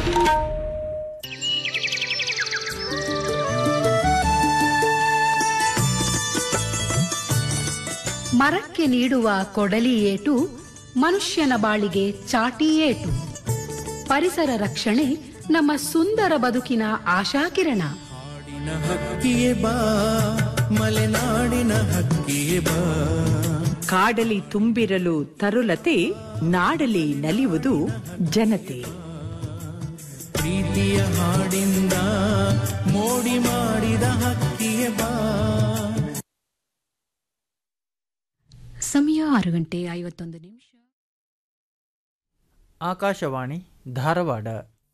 ಮರಕ್ಕೆ ನೀಡುವ ಕೊಡಲಿ ಏಟು ಮನುಷ್ಯನ ಬಾಳಿಗೆ ಚಾಟಿ ಏಟು ಪರಿಸರ ರಕ್ಷಣೆ ನಮ್ಮ ಸುಂದರ ಬದುಕಿನ ಆಶಾಕಿರಣ ನಾಡಿನ ಹಕ್ಕಿಯೇ ಬಾ ಮಲೆನಾಡಿನ ಹಕ್ಕಿಯೇ ಬಾ ಕಾಡಲಿ ತುಂಬಿರಲು ತರುಲತೆ ನಾಡಲಿ ನಲಿಯುವುದು ಜನತೆ ಪ್ರೀತಿಯ ಹಾಡಿಂದ ಮೋಡಿ ಮಾಡಿದ ಹಕ್ಕಿಯೇ ಬಾ ಸಮಯ ಆರು ಗಂಟೆ ಐವತ್ತೊಂದು ನಿಮಿಷ ಆಕಾಶವಾಣಿ ಧಾರವಾಡ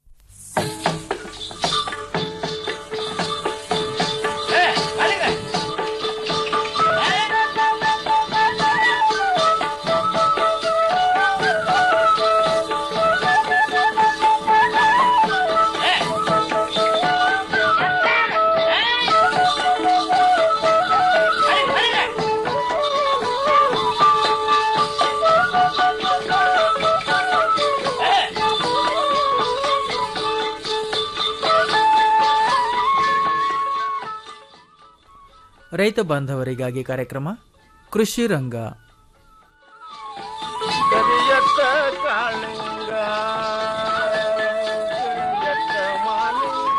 ರೈತ ಬಾಂಧವರಿಗಾಗಿ ಕಾರ್ಯಕ್ರಮ ಕೃಷಿ ರಂಗ ಕರಿಯತ್ತ ಕಾಳಿಂಗ ಕರಿಯತ್ತ ಮಾಲಿಂಗ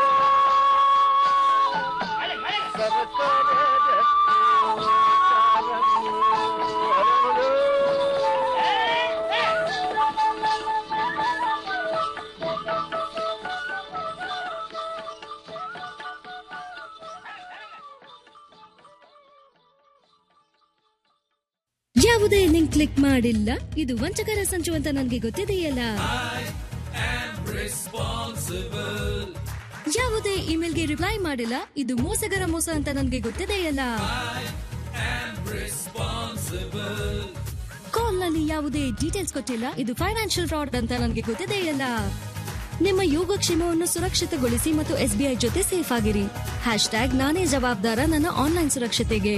ಸರಸರ ಜತ್ತಿ ಕಾಲಂಗಿ ಹರಳು. ಯಾವುದೇ ಲಿಂಕ್ ಕ್ಲಿಕ್ ಮಾಡಿಲ್ಲ ಇದು ವಂಚಕರ ಸಂಚು ಅಂತ ನನಗೆ ಗೊತ್ತಿದೆಯಲ್ಲ ಯಾವುದೇ ಇಮೇಲ್ಗೆ ರಿಪ್ಲೈ ಮಾಡಿಲ್ಲ ಇದು ಮೋಸಗರ ಮೋಸ ಅಂತ ನನಗೆ ಗೊತ್ತಿದೆಯಲ್ಲ ಕಾಲ್ ನಲ್ಲಿ ಯಾವುದೇ ಡೀಟೇಲ್ಸ್ ಕೊಟ್ಟಿಲ್ಲ ಇದು ಫೈನಾನ್ಷಿಯಲ್ ಫ್ರಾಡ್ ಅಂತ ನನಗೆ ಗೊತ್ತಿದೆಯಲ್ಲ ನಿಮ್ಮ ಯೋಗಕ್ಷೇಮವನ್ನು ಸುರಕ್ಷಿತಗೊಳಿಸಿ ಮತ್ತು ಎಸ್ಬಿಐ ಜೊತೆ ಸೇಫ್ ಆಗಿರಿ ಹ್ಯಾಶ್ ಟ್ಯಾಗ್ ನಾನೇ ಜವಾಬ್ದಾರ ನನ್ನ ಆನ್ಲೈನ್ ಸುರಕ್ಷತೆಗೆ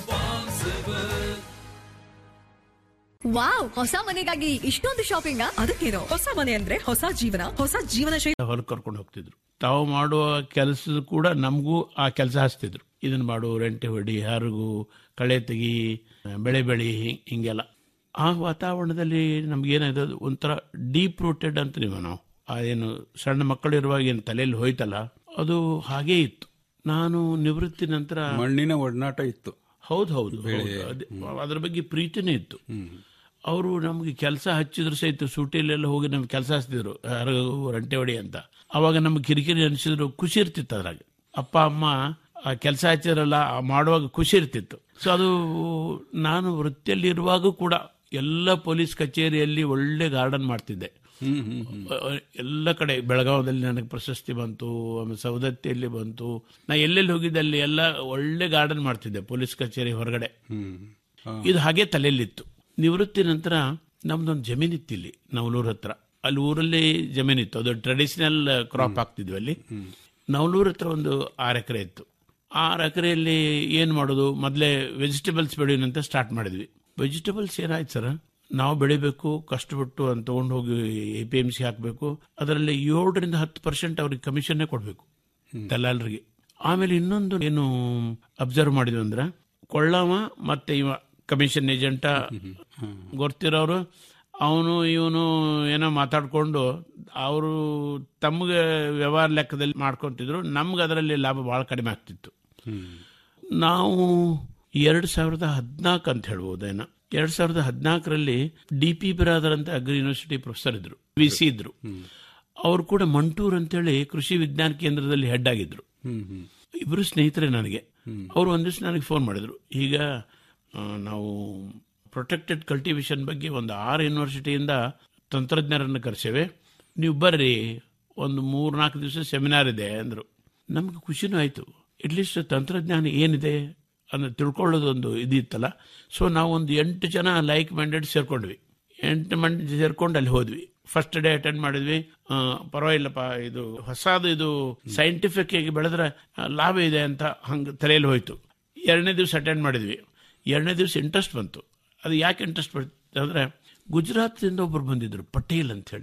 ವಾವ್ ಹೊಸ ಮನೆಗಾಗಿ ಇಷ್ಟೊಂದು ಶಾಪಿಂಗ್ ಅದಕ್ಕೇನೋ ಹೊಸ ಮನೆ ಅಂದ್ರೆ ಹೊಸ ಜೀವನ ಹೊಸ ಜೀವನ ಶೈಲಿ ಹೊಲಕ್ಕೆ ಕರ್ಕೊಂಡು ಹೋಗ್ತಿದ್ರು ತಾವು ಮಾಡುವ ಕೆಲಸ ಕೂಡ ನಮಗೂ ಆ ಕೆಲಸ ಹಚ್ತಿದ್ರು ಇದನ್ನ ಮಾಡು ರೆಂಟೆ ಹೊಡಿ ಹರಗು ಕಳೆ ತೆಗಿ ಬೆಳೆ ಬೆಳಿ ಹಿ- ಹಿಂಗೆಲ್ಲ ಆ ವಾತಾವರಣದಲ್ಲಿ ನಮ್ಗೇನಾಯ್ತು ಅದು ಒಂಥರ ಡೀಪ್ ರೂಟೆಡ್ ಅಂತೀವಿ ನಾವು ಆ ಏನು ಸಣ್ಣ ಮಕ್ಕಳು ಇರುವಾಗ ಏನು ತಲೆಯಲ್ಲಿ ಹೋಯ್ತಲ್ಲ ಅದು ಹಾಗೇ ಇತ್ತು ನಾನು ನಿವೃತ್ತಿ ನಂತರ ಮಣ್ಣಿನ ಒಡನಾಟ ಇತ್ತು ಹೌದು ಹೌದು ಹೌದು. ಅದೇ- ಅದ್ರ ಬಗ್ಗೆ ಪ್ರೀತಿನೇ ಇತ್ತು ಅವರು ನಮಗೆ ಕೆಲಸ ಹಚ್ಚಿದ್ರು ಸಹಿತ ಸೂಟಿಲೆಲ್ಲ ಹೋಗಿ ನಮ್ಗೆ ಕೆಲಸ ಹಚ್ತಿದ್ರು ಹರಗು ರಂಟೆ ಹೊಡಿ ಅಂತ ಅವಾಗ ನಮ್ಗೆ ಕಿರಿಕಿರಿ ಅನಿಸಿದ್ರು ಖುಷಿ ಇರ್ತಿತ್ತು ಅದ್ರಾಗ ಅಪ್ಪ ಅಮ್ಮ ಆ ಕೆಲಸ ಹಚ್ಚಿದ್ರಲ್ಲ ಆ ಮಾಡುವಾಗ ಖುಷಿ ಇರ್ತಿತ್ತು ಸೊ ಅದು ನಾನು ವೃತ್ತಿಯಲ್ಲಿ ಇರುವಾಗ ಕೂಡ ಎಲ್ಲ ಪೊಲೀಸ್ ಕಚೇರಿಯಲ್ಲಿ ಒಳ್ಳೆ ಗಾರ್ಡನ್ ಮಾಡ್ತಿದ್ದೆ ಅಹ್, ಎಲ್ಲ ಕಡೆ ಬೆಳಗಾವದಲ್ಲಿ ನನಗೆ ಪ್ರಶಸ್ತಿ ಬಂತು ಆಮೇಲೆ ಸವದತ್ತಿಯಲ್ಲಿ ಬಂತು ನಾ ಎಲ್ಲೆಲ್ಲಿ ಹೋಗಿದ್ದೆ ಅಲ್ಲಿ ಎಲ್ಲ ಒಳ್ಳೆ ಗಾರ್ಡನ್ ಮಾಡ್ತಿದ್ದೆ ಪೊಲೀಸ್ ಕಚೇರಿ ಹೊರಗಡೆ ಇದು ಹಾಗೆ ತಲೆಯಲ್ಲಿತ್ತು ನಿವೃತ್ತಿ ನಂತರ ನಮ್ದೊಂದು ಜಮೀನಿತ್ತು ಇಲ್ಲಿ ನವಲೂರ್ ಹತ್ರ ಅಲ್ಲಿ ಊರಲ್ಲಿ ಜಮೀನಿತ್ತು ಅದು ಟ್ರೆಡಿಷನಲ್ ಕ್ರಾಪ್ ಹಾಕ್ತಿದ್ವಿ ಅಲ್ಲಿ ನವಲೂರ್ ಹತ್ರ ಒಂದು ಆರು ಎಕರೆ ಇತ್ತು ಆರು ಎಕರೆಯಲ್ಲಿ ಏನು ಮಾಡೋದು ಮೊದಲೇ ವೆಜಿಟೇಬಲ್ಸ್ ಬೆಳೆಯೋಣಂತ ಸ್ಟಾರ್ಟ್ ಮಾಡಿದ್ವಿ ವೆಜಿಟೇಬಲ್ಸ್ ಏನಾಯ್ತು ಸರ್ ನಾವು ಬೆಳಿಬೇಕು ಕಷ್ಟಪಟ್ಟು ಅಂತ ತಗೊಂಡು ಹೋಗಿ ಎ ಪಿ ಎಂ ಸಿ ಹಾಕಬೇಕು ಅದರಲ್ಲಿ ಏಳರಿಂದ ಹತ್ತು ಪರ್ಸೆಂಟ್ ಅವ್ರಿಗೆ ಕಮಿಷನ್ನೇ ಕೊಡಬೇಕು ದಲ್ಲಾಳರಿಗೆ ಆಮೇಲೆ ಇನ್ನೊಂದು ಏನು ಅಬ್ಸರ್ವ್ ಮಾಡಿದ್ವಿ ಅಂದ್ರೆ ಕೊಳ್ಳವ ಮತ್ತೆ ಇವ ಕಮಿಷನ್ ಏಜೆಂಟ ಗೊತ್ತಿರೋರು ಅವನು ಇವನು ಏನೋ ಮಾತಾಡ್ಕೊಂಡು ಅವರು ತಮಗೆ ವ್ಯವಹಾರ ಲೆಕ್ಕದಲ್ಲಿ ಮಾಡ್ಕೊಂತಿದ್ರು ನಮ್ಗೆ ಅದರಲ್ಲಿ ಲಾಭ ಭಾಳ ಕಡಿಮೆ ಆಗ್ತಿತ್ತು ನಾವು ಎರಡು ಸಾವಿರದ ಹದಿನಾಲ್ಕು ಅಂತ ಹೇಳ್ಬೋದೇನೋ ಎರಡ್ ಸಾವಿರದ ಹದಿನಾಲ್ಕರಲ್ಲಿ ಡಿ ಪಿ ಬಿರಾದರ್ ಅಂತ ಅಗ್ರಿ ಯೂನಿವರ್ಸಿಟಿ ಪ್ರೊಫೆಸರ್ ಇದ್ರು ವಿ ಸಿ ಇದ್ರು ಅವರು ಕೂಡ ಮಂಟೂರ್ ಅಂತೇಳಿ ಕೃಷಿ ವಿಜ್ಞಾನ ಕೇಂದ್ರದಲ್ಲಿ ಹೆಡ್ ಆಗಿದ್ರು ಇಬ್ಬರು ಸ್ನೇಹಿತರೆ ನನಗೆ ಅವರು ಒಂದ್ ದಿವಸ ನನಗೆ ಫೋನ್ ಮಾಡಿದ್ರು ಈಗ ಆ, ನಾವು ಪ್ರೊಟೆಕ್ಟೆಡ್ ಕಲ್ಟಿವೇಶನ್ ಬಗ್ಗೆ ಒಂದು ಆರು ಯೂನಿವರ್ಸಿಟಿಯಿಂದ ತಂತ್ರಜ್ಞರನ್ನು ಕರೆಸೇವೆ ನೀವು ಬರ್ರಿ ಒಂದು ಮೂರು ನಾಲ್ಕು ದಿವಸ ಸೆಮಿನಾರ್ ಇದೆ ಅಂದರು ನಮ್ಗೆ ಖುಷಿನೂ ಆಯಿತು ಅಟ್ಲೀಸ್ಟ್ ತಂತ್ರಜ್ಞಾನ ಏನಿದೆ ಅನ್ನೋ ತಿಳ್ಕೊಳ್ಳೋದೊಂದು ಇದಿತ್ತಲ್ಲ ಸೊ ನಾವು ಒಂದು ಎಂಟು ಜನ ಲೈಕ್ ಮೈಂಡೆಡ್ ಸೇರ್ಕೊಂಡ್ವಿ ಎಂಟು ಮಂದಿ ಸೇರ್ಕೊಂಡು ಅಲ್ಲಿ ಹೋದ್ವಿ ಫಸ್ಟ್ ಡೇ ಅಟೆಂಡ್ ಮಾಡಿದ್ವಿ ಆ, ಪರವಾಗಿಲ್ಲಪ್ಪ ಇದು ಹೊಸದು ಇದು ಸೈಂಟಿಫಿಕ್ ಆಗಿ ಬೆಳೆದ್ರೆ ಆ, ಲಾಭ ಇದೆ ಅಂತ ಹಂಗೆ ತಲೆಯಲ್ಲಿ ಹೋಯ್ತು ಎರಡನೇ ದಿವಸ ಅಟೆಂಡ್ ಮಾಡಿದ್ವಿ ಎರಡನೇ ದಿವಸ ಇಂಟ್ರೆಸ್ಟ್ ಬಂತು ಅದು ಯಾಕೆ ಇಂಟ್ರೆಸ್ಟ್ ಬಂತು ಅಂದರೆ ಗುಜರಾತ್ದಿಂದ ಒಬ್ಬರು ಬಂದಿದ್ರು ಪಟೇಲ್ ಅಂತ ಹೇಳಿ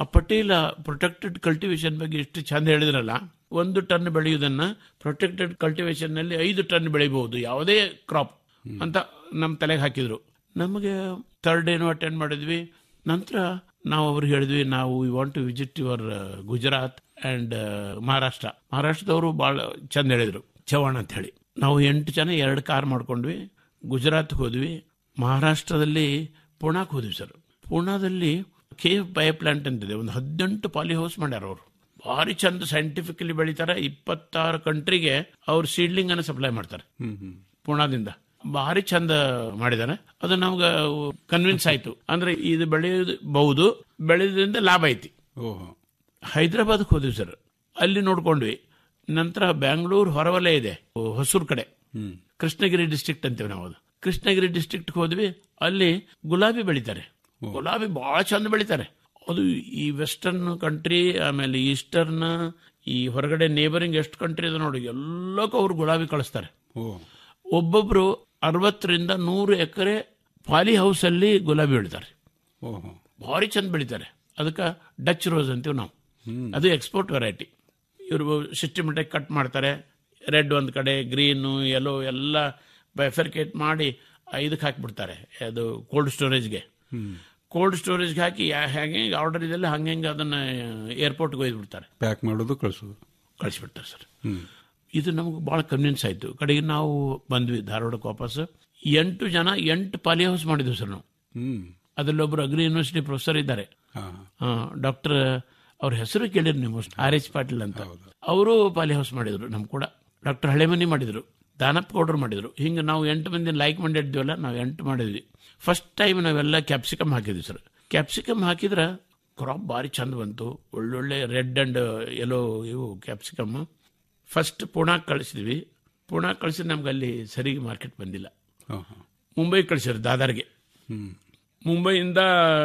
ಆ ಪಟೇಲ ಪ್ರೊಟೆಕ್ಟೆಡ್ ಕಲ್ಟಿವೇಶನ್ ಬಗ್ಗೆ ಎಷ್ಟು ಚಂದ ಹೇಳಿದ್ರಲ್ಲ ಒಂದು ಟನ್ ಬೆಳೆಯುವುದನ್ನ ಪ್ರೊಟೆಕ್ಟೆಡ್ ಕಲ್ಟಿವೇಶನ್ ನಲ್ಲಿ ಐದು ಟನ್ ಬೆಳಿಬಹುದು ಯಾವುದೇ ಕ್ರಾಪ್ ಅಂತ ನಮ್ಮ ತಲೆಗೆ ಹಾಕಿದ್ರು ನಮಗೆ ಥರ್ಡ್ ಡೇನು ಅಟೆಂಡ್ ಮಾಡಿದ್ವಿ ನಂತರ ನಾವು ಅವ್ರಿಗೆ ಹೇಳಿದ್ವಿ ನಾವು we want to visit your Gujarat and Maharashtra ಮಹಾರಾಷ್ಟ್ರದವರು ಬಹಳ ಚಂದ ಹೇಳಿದ್ರು ಚವಾಣ್ ಅಂತ ಹೇಳಿ ನಾವು ಎಂಟು ಜನ ಎರಡು ಕಾರ್ ಮಾಡ್ಕೊಂಡ್ವಿ ಗುಜರಾತ್ ಹೋದ್ವಿ ಮಹಾರಾಷ್ಟ್ರದಲ್ಲಿ ಪುಣಾಕ್ ಹೋದ್ವಿ ಸರ್ ಪೂನಾದಲ್ಲಿ ಕೇವ್ ಬಯೋ ಪ್ಲಾಂಟ್ ಅಂತಿದೆ ಒಂದು ಹದಿನೆಂಟು ಪಾಲಿ ಹೌಸ್ ಮಾಡ್ಯಾರ ಅವರು ಭಾರಿ ಚಂದ ಸೈಂಟಿಫಿಕಲಿ ಬೆಳಿತಾರೆ ಇಪ್ಪತ್ತಾರು ಕಂಟ್ರಿಗೆ ಅವ್ರು ಸೀಡ್ಲಿಂಗ್ ಅನ್ನು ಸಪ್ಲೈ ಮಾಡ್ತಾರೆ ಪೂನಾದಿಂದ ಭಾರಿ ಚಂದ ಮಾಡಿದ್ದಾರೆ ಅದು ನಮ್ಗೆ ಕನ್ವಿನ್ಸ್ ಆಯ್ತು ಅಂದ್ರೆ ಇದು ಬೆಳೆಯಬಹುದು ಬೆಳೆಯೋದ್ರಿಂದ ಲಾಭ ಐತಿ ಓಹೋ ಹೈದರಾಬಾದ್ಗೆ ಹೋದ್ವಿ ಸರ್ ಅಲ್ಲಿ ನೋಡ್ಕೊಂಡ್ವಿ ನಂತರ ಬ್ಯಾಂಗ್ಳೂರ್ ಹೊರವಲಯ ಇದೆ ಹೊಸೂರ್ ಕಡೆ ಕೃಷ್ಣಗಿರಿ ಡಿಸ್ಟ್ರಿಕ್ಟ್ ಅಂತೀವಿ ನಾವು ಅದು ಕೃಷ್ಣಗಿರಿ ಡಿಸ್ಟ್ರಿಕ್ಟ್ ಹೋದ್ವಿ ಅಲ್ಲಿ ಗುಲಾಬಿ ಬೆಳಿತಾರೆ ಗುಲಾಬಿ ಬಹಳ ಚಂದ ಬೆಳಿತಾರೆ ಅದು ಈ ವೆಸ್ಟರ್ನ್ ಕಂಟ್ರಿ ಆಮೇಲೆ ಈಸ್ಟರ್ನ್ ಈ ಹೊರಗಡೆ ನೇಬರಿಂಗ್ ಎಷ್ಟು ಕಂಟ್ರಿ ಇದೆ ನೋಡಿ ಎಲ್ಲಕ್ಕೂ ಅವ್ರು ಗುಲಾಬಿ ಕಳಿಸ್ತಾರೆ ಓ ಒಬ್ಬೊಬ್ರು ಅರವತ್ತರಿಂದ ನೂರು ಎಕರೆ ಪಾಲಿ ಹೌಸ್ ಅಲ್ಲಿ ಗುಲಾಬಿ ಬೆಳಿತಾರೆ ಓಹೋ ಭಾರಿ ಚಂದ ಬೆಳಿತಾರೆ ಅದಕ್ಕೆ ಡಚ್ ರೋಸ್ ಅಂತೀವಿ ನಾವು ಅದು ಎಕ್ಸ್ಪೋರ್ಟ್ ವೆರೈಟಿ ಇವರು ಸಿಸ್ಟಮೆಟಿಕ್ ಕಟ್ ಮಾಡ್ತಾರೆ ರೆಡ್ ಒಂದು ಕಡೆ ಗ್ರೀನು ಯೆಲ್ಲೋ ಎಲ್ಲ ಬೈಫರ್ಕೇಟ್ ಮಾಡಿ ಇದಕ್ಕೆ ಹಾಕಿಬಿಡ್ತಾರೆ ಅದು ಕೋಲ್ಡ್ ಸ್ಟೋರೇಜ್ಗೆ ಕೋಲ್ಡ್ ಸ್ಟೋರೇಜ್ಗೆ ಹಾಕಿ ಯಾ- ಹೇಗೆ ಆರ್ಡರ್ ಇದೆಲ್ಲ ಹಂಗೆ ಹಂಗೆ ಅದನ್ನ ಏರ್ಪೋರ್ಟ್ಗೆ ಒಯ್ದುಬಿಡ್ತಾರೆ ಪ್ಯಾಕ್ ಮಾಡೋದು ಕಳಿಸೋದು ಕಳಿಸ್ಬಿಡ್ತಾರೆ ಸರ್ ಇದು ನಮಗೆ ಭಾಳ ಕನ್ವಿನ್ಸ್ ಆಯಿತು ಕಡೆಗೆ ನಾವು ಬಂದ್ವಿ ಧಾರವಾಡಕ್ಕೆ ವಾಪಸ್ ಎಂಟು ಜನ ಎಂಟು ಪಾಲಿ ಹೌಸ್ ಮಾಡಿದ್ವಿ ಸರ್ ನಾವು ಹ್ಮ್ ಅದರಲ್ಲಿ ಒಬ್ಬರು ಅಗ್ರಿ ಯೂನಿವರ್ಸಿಟಿ ಪ್ರೊಫೆಸರ್ ಇದ್ದಾರೆ ಹಾ ಡಾಕ್ಟರ್ ಅವ್ರ ಹೆಸರು ಕೇಳಿರಿ ನೀವು ಆರ್ ಎಚ್ ಪಾಟೀಲ್ ಅಂತ ಅವರು ಪಾಲಿ ಹೌಸ್ ಮಾಡಿದ್ರು ನಮ್ ಕೂಡ ಡಾಕ್ಟರ್ ಹಳೆಮನಿ ಮಾಡಿದ್ರು ದಾನಪ್ಪ ಗೌಡರು ಮಾಡಿದ್ರು ಹಿಂಗೆ ನಾವು ಎಂಟು ಮಂದಿ ಲೈಕ್ ಮಾಡಿದ್ವಲ್ಲ ನಾವು ಎಂಟು ಮಾಡಿದ್ವಿ ಫಸ್ಟ್ ಟೈಮ್ ನಾವೆಲ್ಲ ಕ್ಯಾಪ್ಸಿಕಮ್ ಹಾಕಿದ್ವಿ ಸರ್ ಕ್ಯಾಪ್ಸಿಕಮ್ ಹಾಕಿದ್ರೆ ಕ್ರಾಪ್ ಭಾರಿ ಚಂದ ಬಂತು ಒಳ್ಳೊಳ್ಳೆ ರೆಡ್ ಅಂಡ್ ಎಲ್ಲೋ ಇವು ಕ್ಯಾಪ್ಸಿಕಮ್ ಫಸ್ಟ್ ಪುಣಾಕ್ ಕಳಿಸಿದ್ವಿ ಪುಣಾಕ್ ಕಳಿಸಿದ್ ನಮ್ಗೆ ಅಲ್ಲಿ ಸರಿಗೆ ಮಾರ್ಕೆಟ್ ಬಂದಿಲ್ಲ ಹಾ ಹಾ ಮುಂಬೈ ಕಳಿಸಿದ್ರು ದಾದರ್ಗೆ ಹ್ಮ್ ಮುಂಬೈಯಿಂದ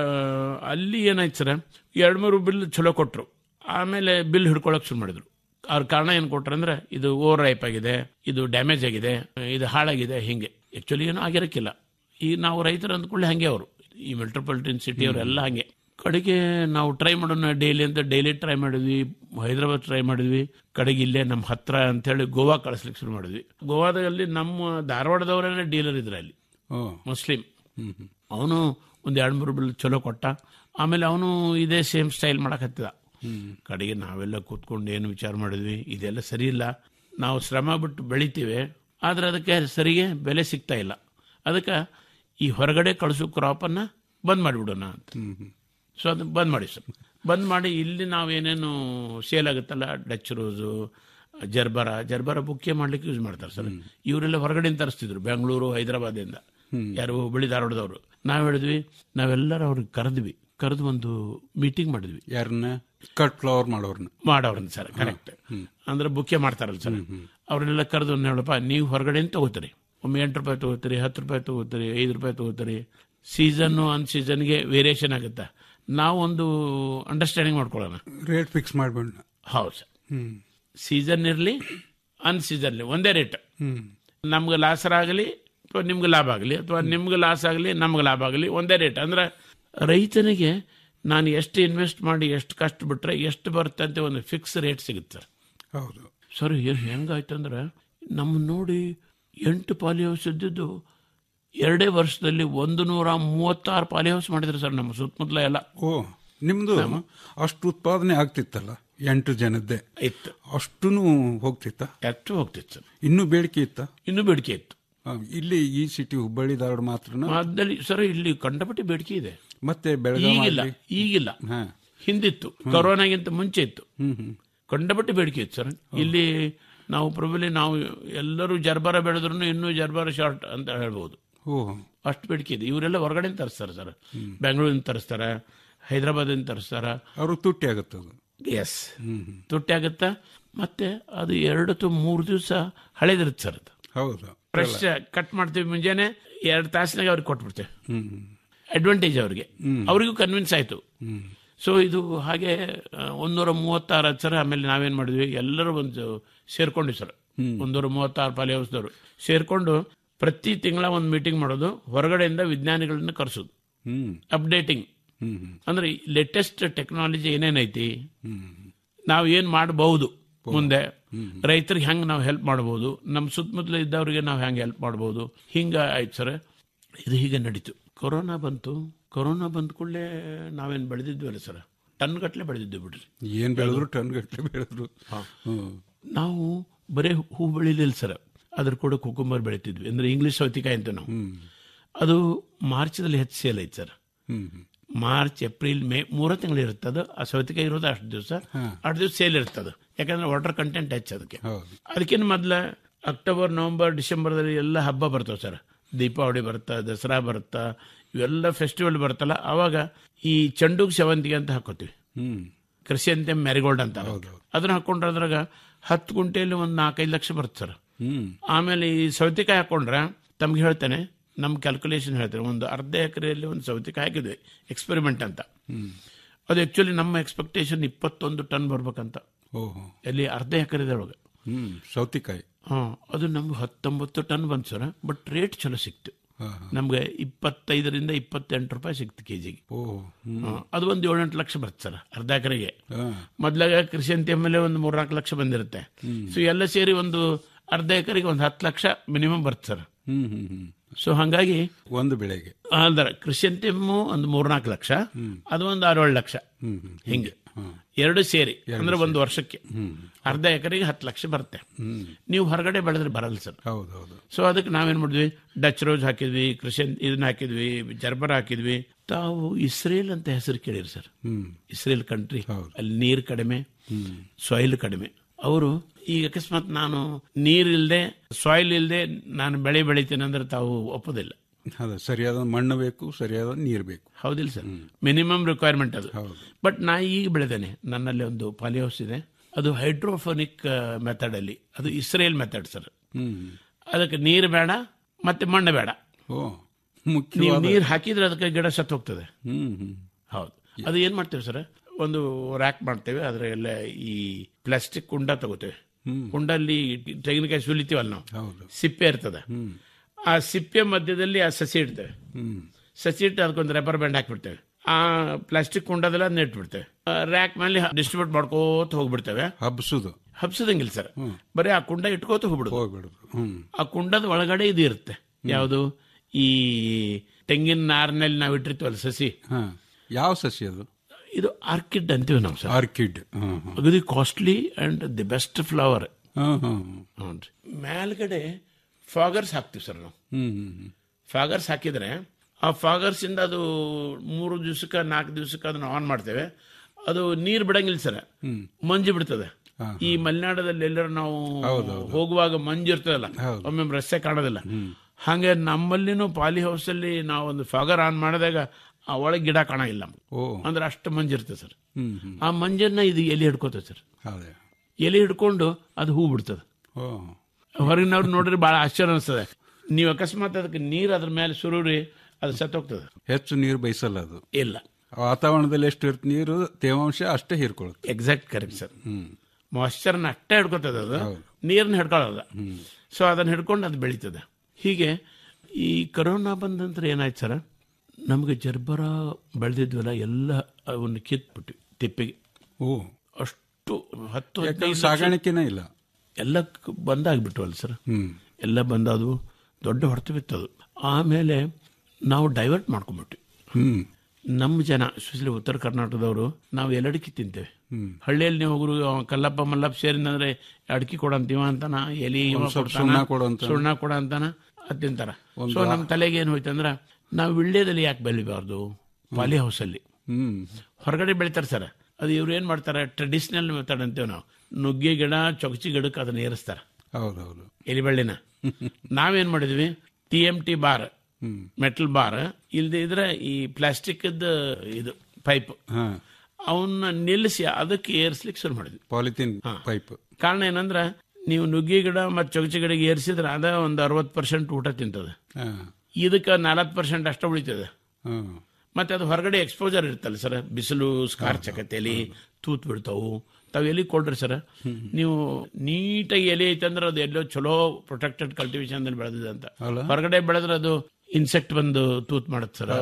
ಅಲ್ಲಿ ಏನಾಯ್ತು ಸರ್ ಎರಡು ಮೂರು ಬಿಲ್ ಚಲೋ ಕೊಟ್ಟರು ಆಮೇಲೆ ಬಿಲ್ ಹಿಡ್ಕೊಳಕ್ ಶುರು ಮಾಡಿದ್ರು ಅವ್ರ ಕಾರಣ ಏನು ಕೊಟ್ರು ಅಂದ್ರೆ ಇದು ಓವರ್ ರೈಪ್ ಆಗಿದೆ ಇದು ಡ್ಯಾಮೇಜ್ ಆಗಿದೆ ಇದು ಹಾಳಾಗಿದೆ ಹಿಂಗೆ ಆಕ್ಚುಲಿ ಏನೂ ಆಗಿರಕ್ಕಿಲ್ಲ ಈ ನಾವು ರೈತರು ಅಂದ್ಕೊಳ್ಳಿ ಹಂಗೆ ಅವರು ಈ ಮೆಟ್ರೋಪಾಲಿಟನ್ ಸಿಟಿ ಅವರೆಲ್ಲ ಹಂಗೆ ಕಡೆಗೆ ನಾವು ಟ್ರೈ ಮಾಡೋಣ ಡೈಲಿ ಅಂತ ಡೈಲಿ ಟ್ರೈ ಮಾಡಿದ್ವಿ ಹೈದರಾಬಾದ್ ಟ್ರೈ ಮಾಡಿದ್ವಿ ಕಡೆಗೆ ಇಲ್ಲೇ ನಮ್ಮ ಹತ್ರ ಅಂತೇಳಿ ಗೋವಾ ಕಳಿಸ್ಲಿಕ್ಕೆ ಶುರು ಮಾಡಿದ್ವಿ ಗೋವಾದಲ್ಲಿ ನಮ್ಮ ಧಾರವಾಡದವರೇ ಡೀಲರ್ ಇದ್ರು ಅಲ್ಲಿ ಓ ಮುಸ್ಲಿಂ ಹ್ಮ್ ಹ್ಮ್ ಅವನು ಒಂದು ಎರಡು ಮೂರು ಬಿಲ್ ಚಲೋ ಕೊಟ್ಟ ಆಮೇಲೆ ಅವನು ಇದೇ ಸೇಮ್ ಸ್ಟೈಲ್ ಮಾಡಕತ್ತಿದ ಕಡೆಗೆ ನಾವೆಲ್ಲ ಕೂತ್ಕೊಂಡು ಏನು ವಿಚಾರ ಮಾಡಿದ್ವಿ ಇದೆಲ್ಲ ಸರಿ ಇಲ್ಲ ನಾವು ಶ್ರಮ ಬಿಟ್ಟು ಬೆಳಿತೀವಿ ಆದ್ರೆ ಅದಕ್ಕೆ ಸರಿಗೆ ಬೆಲೆ ಸಿಗ್ತಾ ಇಲ್ಲ ಅದಕ್ಕೆ ಈ ಹೊರಗಡೆ ಕಳಿಸೋ ಕ್ರಾಪನ್ನು ಬಂದ್ ಮಾಡಿಬಿಡೋಣ ಅಂತ ಹ್ಮ್ ಹ್ಮ್ ಸೊ ಅದು ಬಂದ್ ಮಾಡಿ ಸರ್ ಬಂದ್ ಮಾಡಿ ಇಲ್ಲಿ ನಾವೇನೇನು ಸೇಲ್ ಆಗುತ್ತಲ್ಲ Dutch rose gerbera gerbera bouquet ಮಾಡ್ಲಿಕ್ಕೆ ಯೂಸ್ ಮಾಡ್ತಾರೆ ಸರ್ ಇವರೆಲ್ಲ ಹೊರಗಡೆಯಿಂದ ತರಿಸ್ತಿದ್ರು ಬೆಂಗಳೂರು ಹೈದರಾಬಾದಿಂದ ಯಾರು ಹುಬ್ಬಳ್ಳಿ ಧಾರವಾಡದವರು ನಾವ್ ಹೇಳಿದ್ವಿ ನಾವೆಲ್ಲರೂ ಅವ್ರಿಗೆ ಕರೆದ್ವಿ ಕರೆದು ಒಂದು ಮೀಟಿಂಗ್ ಮಾಡಿದ್ವಿ ಯಾರನ್ನ ಕಟ್ ಫ್ಲವರ್ ಮಾಡೋರ್ನ ಮಾಡೋರನ್ನ ಸರ್ ಕರೆಕ್ಟ್ ಅಂದ್ರೆ ಬುಕ್ಕೆ ಮಾಡ್ತಾರಲ್ಲ ಸರ್ ಅವ್ರನ್ನೆಲ್ಲ ಕರೆದು ಒಂದು ಹೇಳಪ್ಪ ನೀವು ಹೊರಗಡೆಯಿಂದ ತಗೋತೀರಿ ಒಮ್ಮೆ ಎಂಟು ರೂಪಾಯಿ ತಗೋತೀರಿ ಹತ್ತು ರೂಪಾಯಿ ತಗೋತೀರಿ ಐದು ರೂಪಾಯಿ ತಗೋತೀರಿ ಸೀಸನ್ನು ಅನ್ ಸೀಸನ್ಗೆ ವೇರಿಯೇಷನ್ ಆಗುತ್ತೆ ನಾವು ಒಂದು ಅಂಡರ್ಸ್ಟ್ಯಾಂಡಿಂಗ್ ಮಾಡ್ಕೊಳ್ಳೋಣ ರೇಟ್ ಫಿಕ್ಸ್ ಮಾಡ್ಬೇಡ ಹೌದು ಸರ್ ಹ್ಮ್ ಸೀಸನ್ ಇರಲಿ ಅನ್ ಸೀಸನ್ಲಿ ಒಂದೇ ರೇಟ್ ಹ್ಮ್ ನಮ್ಗೆ ಲಾಸರ್ ಆಗಲಿ ಅಥವಾ ನಿಮ್ಗೆ ಲಾಭ ಆಗಲಿ ಅಥವಾ ನಿಮ್ಗೆ ಲಾಸ್ ಆಗಲಿ ನಮ್ಗೆ ಲಾಭ ಆಗಲಿ ಒಂದೇ ರೇಟ್ ಅಂದ್ರೆ ರೈತನಿಗೆ ನಾನು ಎಷ್ಟು ಇನ್ವೆಸ್ಟ್ ಮಾಡಿ ಎಷ್ಟು ಕಷ್ಟ ಬಿಟ್ರೆ ಎಷ್ಟು ಬರುತ್ತೆ ಅಂತ ಒಂದು ಫಿಕ್ಸ್ ರೇಟ್ ಸಿಗುತ್ತೆ ಸರ್ ಹೌದು ಸರ್ ಏನು ಹೆಂಗಾಯ್ತಂದ್ರೆ ನಮ್ಮ ನೋಡಿ ಎಂಟು ಪಾಲಿ ಹೌಸ್ ಇದ್ದಿದ್ದು ಎರಡೇ ವರ್ಷದಲ್ಲಿ ಒಂದು ನೂರ ಮೂವತ್ತಾರು ಪಾಲಿ ಹೌಸ್ ಮಾಡಿದ್ರು ಸರ್ ನಮ್ಮ ಸುತ್ತಮುತ್ತಲ ಎಲ್ಲ ಓ ನಿಮ್ದು ಅಷ್ಟು ಉತ್ಪಾದನೆ ಆಗ್ತಿತ್ತಲ್ಲ ಎಂಟು ಜನದ್ದೇ ಇತ್ತು ಅಷ್ಟೂ ಹೋಗ್ತಿತ್ತ ಎಷ್ಟು ಹೋಗ್ತಿತ್ತು ಸರ್ ಇನ್ನೂ ಬೇಡಿಕೆ ಇತ್ತ ಇನ್ನೂ ಬೇಡಿಕೆ ಇತ್ತು ಆ, ಇಲ್ಲಿ ಈ ಸಿಟಿ ಹುಬ್ಬಳ್ಳಿ ಧಾರವಾಡ ಮಾತ್ರನ ಅದಲ್ಲಿ ಸರ್ ಇಲ್ಲಿ ಕಂಡಪಟ್ಟಿ ಬೇಡಿಕೆ ಇದೆ ಮತ್ತೆ ಬೆಳಗಾವಿ ಈಗಿಲ್ಲ ಈಗಿಲ್ಲ ಹಾ ಹಿಂದಿತ್ತು ಕೊರೋನಾಗಿಂತ ಮುಂಚೆ ಇತ್ತು ಹ್ಮ್ ಹ್ಮ್ ಕಂಡಪಟ್ಟಿ ಬೇಡಿಕೆ ಇತ್ತು ಸರ್ ಇಲ್ಲಿ ನಾವು ಪ್ರಬಲಿ ನಾವು ಎಲ್ಲರೂ ಜರ್ಬಾರ ಬೆಳೆದ್ರು ಇನ್ನೂ ಜರ್ಬಾರ ಶಾರ್ಟ್ ಅಂತ ಹೇಳ್ಬೋದು ಓ ಅಷ್ಟು ಬೇಡಿಕೆ ಇದೆ ಇವರೆಲ್ಲ ಹೊರಗಡೆಯಿಂದ ತರಿಸ್ತಾರೆ ಸರ್ ಬೆಂಗಳೂರಿಂದ ತರಿಸ್ತಾರೆ ಹೈದರಾಬಾದಿಂದ ತರಿಸ್ತಾರ ಅವರು ತುಟ್ಟಿ ಆಗುತ್ತದು ಎಸ್ ತುಟ್ಟಿ ಆಗುತ್ತಾ ಮತ್ತೆ ಅದು ಎರಡು ತು ಮೂರು ದಿವಸ ಹಳೇದಿರುತ್ತೆ ಸರ್ ಅದು ಹೌದು ಫ್ರೆಶ್ ಕಟ್ ಮಾಡ್ತೀವಿ ಮುಂಜಾನೆ ಎರಡು ತಾಸಿನಾಗ ಅವ್ರಿಗೆ ಕೊಟ್ಬಿಡ್ತೇವೆ ಹ್ಮ್ ಹ್ಮ್ ಅಡ್ವಾಂಟೇಜ್ ಅವ್ರಿಗೆ ಅವರಿಗೂ ಕನ್ವಿನ್ಸ್ ಆಯ್ತು ಸೊ ಇದು ಹಾಗೆ ಆ, ಒಂದೂರ ಮೂವತ್ತಾರು ಸರ್ ಆಮೇಲೆ ನಾವೇನ್ ಮಾಡಿದ್ವಿ ಎಲ್ಲರೂ ಒಂದು ಸೇರ್ಕೊಂಡ್ವಿ ಸರ್ ಒಂದೂರ ಮೂವತ್ತಾರು ಪಾಲಿ ಹೌಸ್ದವರು ಸೇರ್ಕೊಂಡು ಪ್ರತಿ ತಿಂಗಳ ಒಂದು ಮೀಟಿಂಗ್ ಮಾಡೋದು ಹೊರಗಡೆಯಿಂದ ವಿಜ್ಞಾನಿಗಳನ್ನ ಕರೆಸೋದು ಹ್ಮ್ ಅಪ್ಡೇಟಿಂಗ್ ಹ್ಮ್ ಹ್ಮ್ ಅಂದ್ರೆ ಲೇಟೆಸ್ಟ್ ಟೆಕ್ನಾಲಜಿ ಏನೇನೈತಿ ಹ್ಮ್ ನಾವು ಏನ್ ಮಾಡಬಹುದು ಮುಂದೆ ರೈತರಿಗೆ ಹೆಂಗ್ ನಾವು ಹೆಲ್ಪ್ ಮಾಡಬಹುದು ನಮ್ಮ ಸುತ್ತಮುತ್ತಲ ಇದ್ದವ್ರಿಗೆ ನಾವು ಹೆಂಗ್ ಹೆಲ್ಪ್ ಮಾಡಬಹುದು ಹಿಂಗ ಆಯ್ತು ಸರ್ ಇದು ಹೀಗೆ ನಡೀತು ಕೊರೋನಾ ಬಂತು ಕೊರೋನಾ ಬಂದ ಕೂಡಲೇ ನಾವೇನ್ ಬೆಳೆದಿದ್ವಲ್ಲ ಸರ್ ಟನ್ ಗಟ್ಲೆ ಬೆಳೆದಿದ್ವಿ ಬಿಡ್ರಿ ಏನ್ ಬೆಳೆದ್ರು ಟನ್ ಗಟ್ಟಲೆ ಬೆಳೆದ್ರು ಹ್ಮ್ ನಾವು ಬರೇ ಹೂ ಬೆಳಿಲಿಲ್ಲ ಸರ್ ಅದ್ರ ಕೂಡ ಕುಕುಂಬರ್ ಬೆಳಿತಿದ್ವಿ ಅಂದ್ರೆ ಇಂಗ್ಲಿಷ್ ಸೌತಿಕಾಯಿ ಅಂತ ನಾವು ಅದು ಮಾರ್ಚ್ದಲ್ಲಿ ಹೆಚ್ಚು ಸೇಲ್ ಐತೆ sir hmm hmm March April May ಮೂರ ತಿಂಗಳು ಇರುತ್ತೆ ಅದು ಆ ಸೌತಿಕಾಯಿ ಇರೋದು ಅಷ್ಟು ದಿವಸ ಅಷ್ಟು ದಿವಸ ಸೇಲ್ ಇರ್ತದೆ ಯಾಕಂದ್ರೆ ವಾಟರ್ ಕಂಟೆಂಟ್ ಹೆಚ್ಚು ಅದಕ್ಕೆ ಹೌದು ಅದಕ್ಕಿಂತ ಮೊದಲ ಅಕ್ಟೋಬರ್ ನವೆಂಬರ್ ಡಿಸೆಂಬರ್ದಲ್ಲಿ ಎಲ್ಲ ಹಬ್ಬ ಬರ್ತವೆ ಸರ್ ದೀಪಾವಳಿ ಬರುತ್ತಾ ದಸರಾ ಬರುತ್ತಾ ಇವೆಲ್ಲ ಫೆಸ್ಟಿವಲ್ ಬರುತ್ತಲ್ಲ ಅವಾಗ ಈ ಚೆಂಡುಗ್ ಸೇವಂತಿಗೆ ಅಂತ ಹಾಕೋತೀವಿ ಹ್ಮ್ ಕೃಷಿ ಅಂತ ಮೆರಿಗೋಲ್ಡ್ ಅಂತ ಅದನ್ನ ಹಾಕೊಂಡ್ರೆ ಅದ್ರಾಗ ಹತ್ತು ಗುಂಟೆಯಲ್ಲಿ ಒಂದು ನಾಲ್ಕೈದು ಲಕ್ಷ ಬರುತ್ತೆ ಸರ್ ಹ್ಮ್ ಆಮೇಲೆ ಈ ಸೌತೆಕಾಯಿ ಹಾಕೊಂಡ್ರೆ ತಮ್ಗೆ ಹೇಳ್ತೇನೆ ನಮ್ಮ ಕ್ಯಾಲ್ಕುಲೇಷನ್ ಹೇಳ್ತೇನೆ ಒಂದು ಅರ್ಧ ಎಕರೆಯಲ್ಲಿ ಒಂದು ಸೌತೆಕಾಯಿ ಹಾಕಿದ್ವಿ ಎಕ್ಸ್ಪೆರಿಮೆಂಟ್ ಅಂತ ಅದು ಆಕ್ಚುಲಿ ನಮ್ಮ ಎಕ್ಸ್ಪೆಕ್ಟೇಷನ್ ಇಪ್ಪತ್ತೊಂದು ಟನ್ ಬರ್ಬೇಕಂತ ಓಹೋ ಎಲ್ಲಿ ಅರ್ಧ ಎಕರೆದೊಳಗೆ ಹ್ಮ್ ಸೌತಿಕಾಯಿ ಹಾ ಅದು ನಮ್ಗೆ ಹತ್ತೊಂಬತ್ತು ಟನ್ ಬಂತು ಸರ್ ಬಟ್ ರೇಟ್ ಚಲೋ ಸಿಕ್ತು ಹಾ, ನಮ್ಗೆ ಇಪ್ಪತ್ತೈದರಿಂದ ಇಪ್ಪತ್ತೆಂಟು ರೂಪಾಯಿ ಸಿಕ್ತು ಕೆಜಿಗೆ ಓಹೋ ಹ್ಮ್ ಅದು ಒಂದು ಏಳೆಂಟು ಲಕ್ಷ ಬರುತ್ತೆ ಸರ್ ಅರ್ಧ ಎಕರೆಗೆ ಹಾ. ಮೊದ್ಲಾಗ ಕೃಷಿ ಅಂತ ಮೇಲೆ ಒಂದು ಮೂರ್ನಾಲ್ಕು ಲಕ್ಷ ಬಂದಿರುತ್ತೆ ಸೊ ಎಲ್ಲ ಸೇರಿ ಒಂದು ಅರ್ಧ ಎಕರೆಗೆ ಒಂದು ಹತ್ತು ಲಕ್ಷ ಮಿನಿಮಮ್ ಬರುತ್ತೆ sir hmm hmm hmm so ಹಂಗಾಗಿ ಒಂದು ಬೆಳೆಗೆ ಅಂದ್ರೆ ಕೃಷಿ ಅಂತಿಮು ಒಂದು ಮೂರ್ನಾಲ್ಕು ಲಕ್ಷ ಅದು ಒಂದು ಆರೇಳು ಲಕ್ಷ ಹ್ಮ್ ಹ್ಮ್ ಹಿಂಗೆ ಎರಡು ಸೇರಿ ಅಂದ್ರೆ ಒಂದು ವರ್ಷಕ್ಕೆ ಅರ್ಧ ಎಕರೆಗೆ ಹತ್ತು ಲಕ್ಷ ಬರುತ್ತೆ ನೀವು ಹೊರಗಡೆ ಬೆಳೆದ್ರೆ ಬರಲ್ಲ ಸರ್ ಹೌದು ಹೌದು ಸೊ ಅದಕ್ಕೆ ನಾವೇನ್ ಮಾಡಿದ್ವಿ ಡಚ್ ರೋಸ್ ಹಾಕಿದ್ವಿ ಕೃಷಿ ಇದನ್ನ ಹಾಕಿದ್ವಿ ಜರ್ಬರ್ ಹಾಕಿದ್ವಿ ತಾವು ಇಸ್ರೇಲ್ ಅಂತ ಹೆಸರು ಕೇಳಿರಿ ಸರ್ ಹ್ಮ್ ಇಸ್ರೇಲ್ ಕಂಟ್ರಿ ಹೌದು. ಅಲ್ಲಿ ನೀರು ಕಡಿಮೆ ಸಾಯಿಲ್ ಕಡಿಮೆ ಅವರು ಈಗ ಅಕಸ್ಮಾತ್ ನಾನು ನೀರಿಲ್ದೆ ಸಾಯಿಲ್ ಇಲ್ದೆ ನಾನು ಬೆಳೆ ಬೆಳಿತೇನೆ ಅಂದ್ರೆ ತಾವು ಒಪ್ಪೋದಿಲ್ಲ ಅದ ಸರಿಯಾದ ಮಣ್ಣು ಬೇಕು ಸರಿಯಾದ ನೀರು ಬೇಕು ಹೌದಿಲ್ಲ ಸರ್ ಮಿನಿಮಮ್ ರಿಕ್ವೈರ್ಮೆಂಟ್ ಅದು ಹೌದು. ಬಟ್ ನಾ ಈಗ ಬೆಳೆದೇನೆ ನನ್ನಲ್ಲಿ ಒಂದು ಪಾಲಿ ಹೌಸ್ ಇದೆ ಅದು ಹೈಡ್ರೋಫೋನಿಕ್ ಮೆಥಡ್ ಅಲ್ಲಿ ಅದು ಇಸ್ರೇಲ್ ಮೆಥಡ್ ಸರ್ ಹ್ಮ್ ಅದಕ್ಕೆ ನೀರು ಬೇಡ ಮತ್ತೆ ಮಣ್ಣು ಬೇಡ ಓ ನೀವು ಮುಖ್ಯವಾದ ನೀರು ಹಾಕಿದ್ರೆ ಅದಕ್ಕೆ ಗಿಡ ಸತ್ತು ಹೋಗ್ತದೆ ಹ್ಮ್ ಹ್ಮ್ ಹೌದು ಅದು ಏನ್ ಮಾಡ್ತೇವೆ ಸರ್ ಒಂದು ರ್ಯಾಕ್ ಮಾಡ್ತೇವೆ ಅದ್ರೆಲ್ಲ ಈ ಪ್ಲಾಸ್ಟಿಕ್ ಕುಂಡ ತಗೋತೇವೆ ಕುಂಡಲ್ಲಿ ತೆಂಗಿನಕಾಯಿ ಸುಲಿತೀವಲ್ಲ ನಾವು ಹೌದು ಸಿಪ್ಪೆ ಇರ್ತದೆ ಆ ಸಿಪ್ಪೆ ಮಧ್ಯದಲ್ಲಿ ಆ ಸಸಿ ಇಡ್ತೇವೆ ಹ್ಮ್ ಸಸಿ ಇಟ್ಟು ಅದಕ್ಕೊಂದು ರಬ್ಬರ್ ಬ್ಯಾಂಡ್ ಹಾಕ್ಬಿಡ್ತೇವೆ ಆ ಪ್ಲಾಸ್ಟಿಕ್ ಕುಂಡದಲ್ಲ ಅದನ್ನ ಇಟ್ಬಿಡ್ತೇವೆ ರ್ಯಾಕ್ ಮೇಲೆ ಡಿಸ್ಟ್ರಿಬ್ಯೂಟ್ ಮಾಡ್ಕೋತ ಹೋಗ್ಬಿಡ್ತೇವೆ ಹಬ್ಸುದು ಹಬ್ಸದಂಗಿಲ್ಲ ಸರ್ ಬರೀ ಆ ಕುಂಡ ಇಟ್ಕೋತ ಹೋಗ್ಬಿಡುದು ಹೋಗ್ಬಿಡುದು ಹ್ಮ್ ಆ ಕುಂಡದ ಒಳಗಡೆ ಇದು ಇರುತ್ತೆ ಯಾವುದು ಈ ತೆಂಗಿನ ನಾರಿನಲ್ಲಿ ನಾವು ಇಟ್ಟಿರ್ತೀವಲ್ಲ ಸಸಿ ಹಾ ಯಾವ ಸಸಿ ಅದು ಇದು ಆರ್ಕಿಡ್ ಅಂತೀವಿ ನಾವು ಸರ್ ಆರ್ಕಿಡ್ ಹಾ ಹಾ ಅಗದಿ costly and the best flower ಹಾ ಹಾ ಹ್ಞೂನ್ರಿ ಮೇಲ್ಗಡೆ ಫಾಗರ್ಸ್ ಹಾಕ್ತಿವಿ ಸರ್ ನಾವು ಹ್ಮ್ ಹ್ಮ್ ಹ್ಮ್ ಫಾಗರ್ಸ್ ಹಾಕಿದ್ರೆ ಆ ಫಾಗರ್ಸ್ ಇಂದ ಅದು ಮೂರು ದಿವಸಕ್ಕೆ ನಾಲ್ಕು ದಿವಸಕ್ಕೆ ಅದನ್ನ ಆನ್ ಮಾಡ್ತೇವೆ ಅದು ನೀರು ಬಿಡಂಗಿಲ್ಲ ಸರ್ ಮಂಜು ಬಿಡ್ತದೆ ಈ ಮಲೆನಾಡದಲ್ಲಿ ಎಲ್ಲರೂ ನಾವು ಹೋಗುವಾಗ ಮಂಜು ಇರ್ತದಲ್ಲ ಒಮ್ಮೆ ರಸ್ತೆ ಕಾಣೋದಿಲ್ಲ ಹಾಗೆ ನಮ್ಮಲ್ಲಿನೂ ಪಾಲಿ ಹೌಸ್ ಅಲ್ಲಿ ನಾವು ಒಂದು ಫಾಗರ್ ಆನ್ ಮಾಡಿದಾಗ ಆ ಒಳಗೆ ಗಿಡ ಕಾಣಂಗಿಲ್ಲ ಓ ಅಂದ್ರೆ ಅಷ್ಟು ಮಂಜು ಇರ್ತದೆ ಸರ್ ಹ್ಮ್ ಹ್ಮ್ ಆ ಮಂಜನ್ನ ಇದು ಎಲೆ ಹಿಡ್ಕೋತದೆ ಸರ್ ಅದೇ ಎಲೆ ಹಿಡ್ಕೊಂಡು ಅದು ಹೂ ಬಿಡ್ತದೆ ಓ ಹೊರಗಿನವ್ರು ನೋಡ್ರಿ ಬಹಳ ಆಶ್ಚರ್ಯ ಅನಿಸ್ತದೆ ನೀವು ಅಕಸ್ಮಾತ್ ಅದಕ್ಕೆ ನೀರು ಅದ್ರ ಮೇಲೆ ಸುರುರಿ ಅದು ಸತ್ತೋಗ್ತದೆ ಹೆಚ್ಚು ನೀರು ಬಯಸಲ್ಲ ಅದು ಇಲ್ಲ ವಾತಾವರಣದಲ್ಲಿ ಎಷ್ಟು ಇರುತ್ತೆ ನೀರು ತೇವಾಂಶ ಅಷ್ಟೇ ಹೀರ್ಕೊಳ್ಳುತ್ತೆ ಎಕ್ಸಾಕ್ಟ್ ಕರೆಕ್ಟ್ ಸರ್ ಹ್ಮ್ ಮಾಯ್ಶ್ಚರ್ನ ಅಷ್ಟೇ ಹಿಡ್ಕೊತದೆ ಅದು ನೀರನ್ನ ಹಿಡ್ಕೊಳ್ಳೋದ ಸೊ ಅದನ್ನ ಹಿಡ್ಕೊಂಡು ಅದು ಬೆಳೀತದೆ ಹೀಗೆ ಈ ಕರೋನಾ ಬಂದಂತರ ಏನಾಯ್ತು ಸರ್ ನಮಗೆ ಜರ್ಬರ ಬೆಳೆದಿದ್ವಲ್ಲ ಎಲ್ಲ ಅವನ್ನ ಕಿತ್ಬಿಟ್ಟು ತಿಪ್ಪಿಗೆ ಓ ಅಷ್ಟು ಹತ್ತು ಯಾಕಂದ್ರೆ ಹದಿನೈದು ಲಕ್ಷ ಸಾಗಾಣಿಕೆನೇ ಇಲ್ಲ ಎಲ್ಲ ಕ- ಬಂದಾಗ್ಬಿಟ್ವಲ್ಲ ಸರ್ ಹ್ಮ್ ಎಲ್ಲ ಬಂದದು ದೊಡ್ಡ ಹೊಡೆತ ಬಿತ್ತದು ಆಮೇಲೆ ನಾವು ಡೈವರ್ಟ್ ಮಾಡ್ಕೊಂಡ್ಬಿಟ್ವಿ ಹ್ಮ್ ನಮ್ಮ ಜನ ಎಸ್ಪೆಷಲಿ ಉತ್ತರ ಕರ್ನಾಟಕದವರು ನಾವು ಎಲ್ಲಡಿಕೆ ತಿಂತೇವೆ ಹಳ್ಳಿಯಲ್ಲಿ ನೀವು ಹೋಗ್ರು ಅವ ಕಲ್ಲಪ್ಪ ಮಲ್ಲಪ್ಪ ಸೇರಿದಂದ್ರೆ ಅಡಿಕೆ ಕೊಡ ಅಂತೀವ ಅಂತಾನ ಎಲಿ ಇವ ಒಂದ್ ಸ್ವಲ್ಪ ಕೊಡ್ತಾನ, ಸುಣ್ಣ ಕೊಡು ಅಂತಾನ. ಸುಣ್ಣ ಕೊಡ ಅಂತಾನ ಅದ್ ತಿಂತಾರ ಸೊ ನಮ್ಮ ತಲೆಗೆ ಏನು ಹೋಯ್ತಂದ್ರ ನಾವು ವಿಳ್ಯದಲ್ಲಿ ಯಾಕೆ ಬೆಳಿಬಾರ್ದು ಪಾಲಿ ಹೌಸ್ ಅಲ್ಲಿ ಹ್ಮ್ ಹೊರಗಡೆ ಬೆಳಿತಾರೆ ಸರ್ ಅದು ಇವ್ರು ಏನ್ ಮಾಡ್ತಾರೆ ಟ್ರೆಡಿಷನಲ್ ಮೆಥಡ್ ಅಂತೀವಿ ನಾವು ನುಗ್ಗೆ ಗಿಡ ಚೊಕಚಿ ಗಿಡಕ್ಕೆ ಅದನ್ನ ಏರಿಸ್ತಾರೆ ಹೌದೌದು ಎಲಿಬಳ್ಳಿನ ನಾವೇನ್ ಮಾಡಿದ್ವಿ T M T bar hmm metal bar ಇಲ್ದೇ ಇದ್ರೆ ಈ ಪ್ಲಾಸ್ಟಿಕ್ ಇದು ಪೈಪ್ ಹಾ ಅವನ್ನ ನಿಲ್ಲಿಸಿ ಅದಕ್ಕೆ ಏರ್ಸ್ಲಿಕ್ಕೆ ಶುರು ಮಾಡಿದ್ವಿ ಪಾಲಿಥೀನ್ ಪೈಪ್ ಕಾರಣ ಏನಂದ್ರ ನೀವು ನುಗ್ಗಿ ಗಿಡ ಮತ್ತು ಚೊಗಚಿ ಗಿಡಗೆ ಏರಿಸಿದ್ರೆ ಅದ ಒಂದು ಅರವತ್ತು ಪರ್ಸೆಂಟ್ ಊಟ ತಿಂತದೆ ಹಾ ಇದಕ್ಕೆ ನಲವತ್ತು ಪರ್ಸೆಂಟ್ ಅಷ್ಟ ಉಳಿತದೆ ಹಾ ಮತ್ತೆ ಅದು ಹೊರಗಡೆ ಎಕ್ಸ್ಪೋಜರ್ ಇರ್ತಲ್ಲ ಸರ್ ಬಿಸಿಲು ಸ್ಕಾರ್ಚ್ ಆಕತ್ತೆ ತೂತ್ ಬಿಡ್ತಾವು ತಾವು ಎಲ್ಲಿ ಕೊಡ್ರಿ ಸರ್ ನೀವು ನೀಟಾಗಿ ಎಲೆ ಐತಂದ್ರೆ ಅದು ಎಲ್ಲೋ ಚಲೋ ಪ್ರೊಟೆಕ್ಟೆಡ್ ಕಲ್ಟಿವೇಶನ್ ಬೆಳೆದಿದೆ ಅಂತ ಅಲ್ಲ? ಹೊರಗಡೆ ಬೆಳೆದ್ರೆ ಅದು ಇನ್ಸೆಕ್ಟ್ ಬಂದು ತೂತ್ ಮಾಡುತ್ತೆ ಸರ್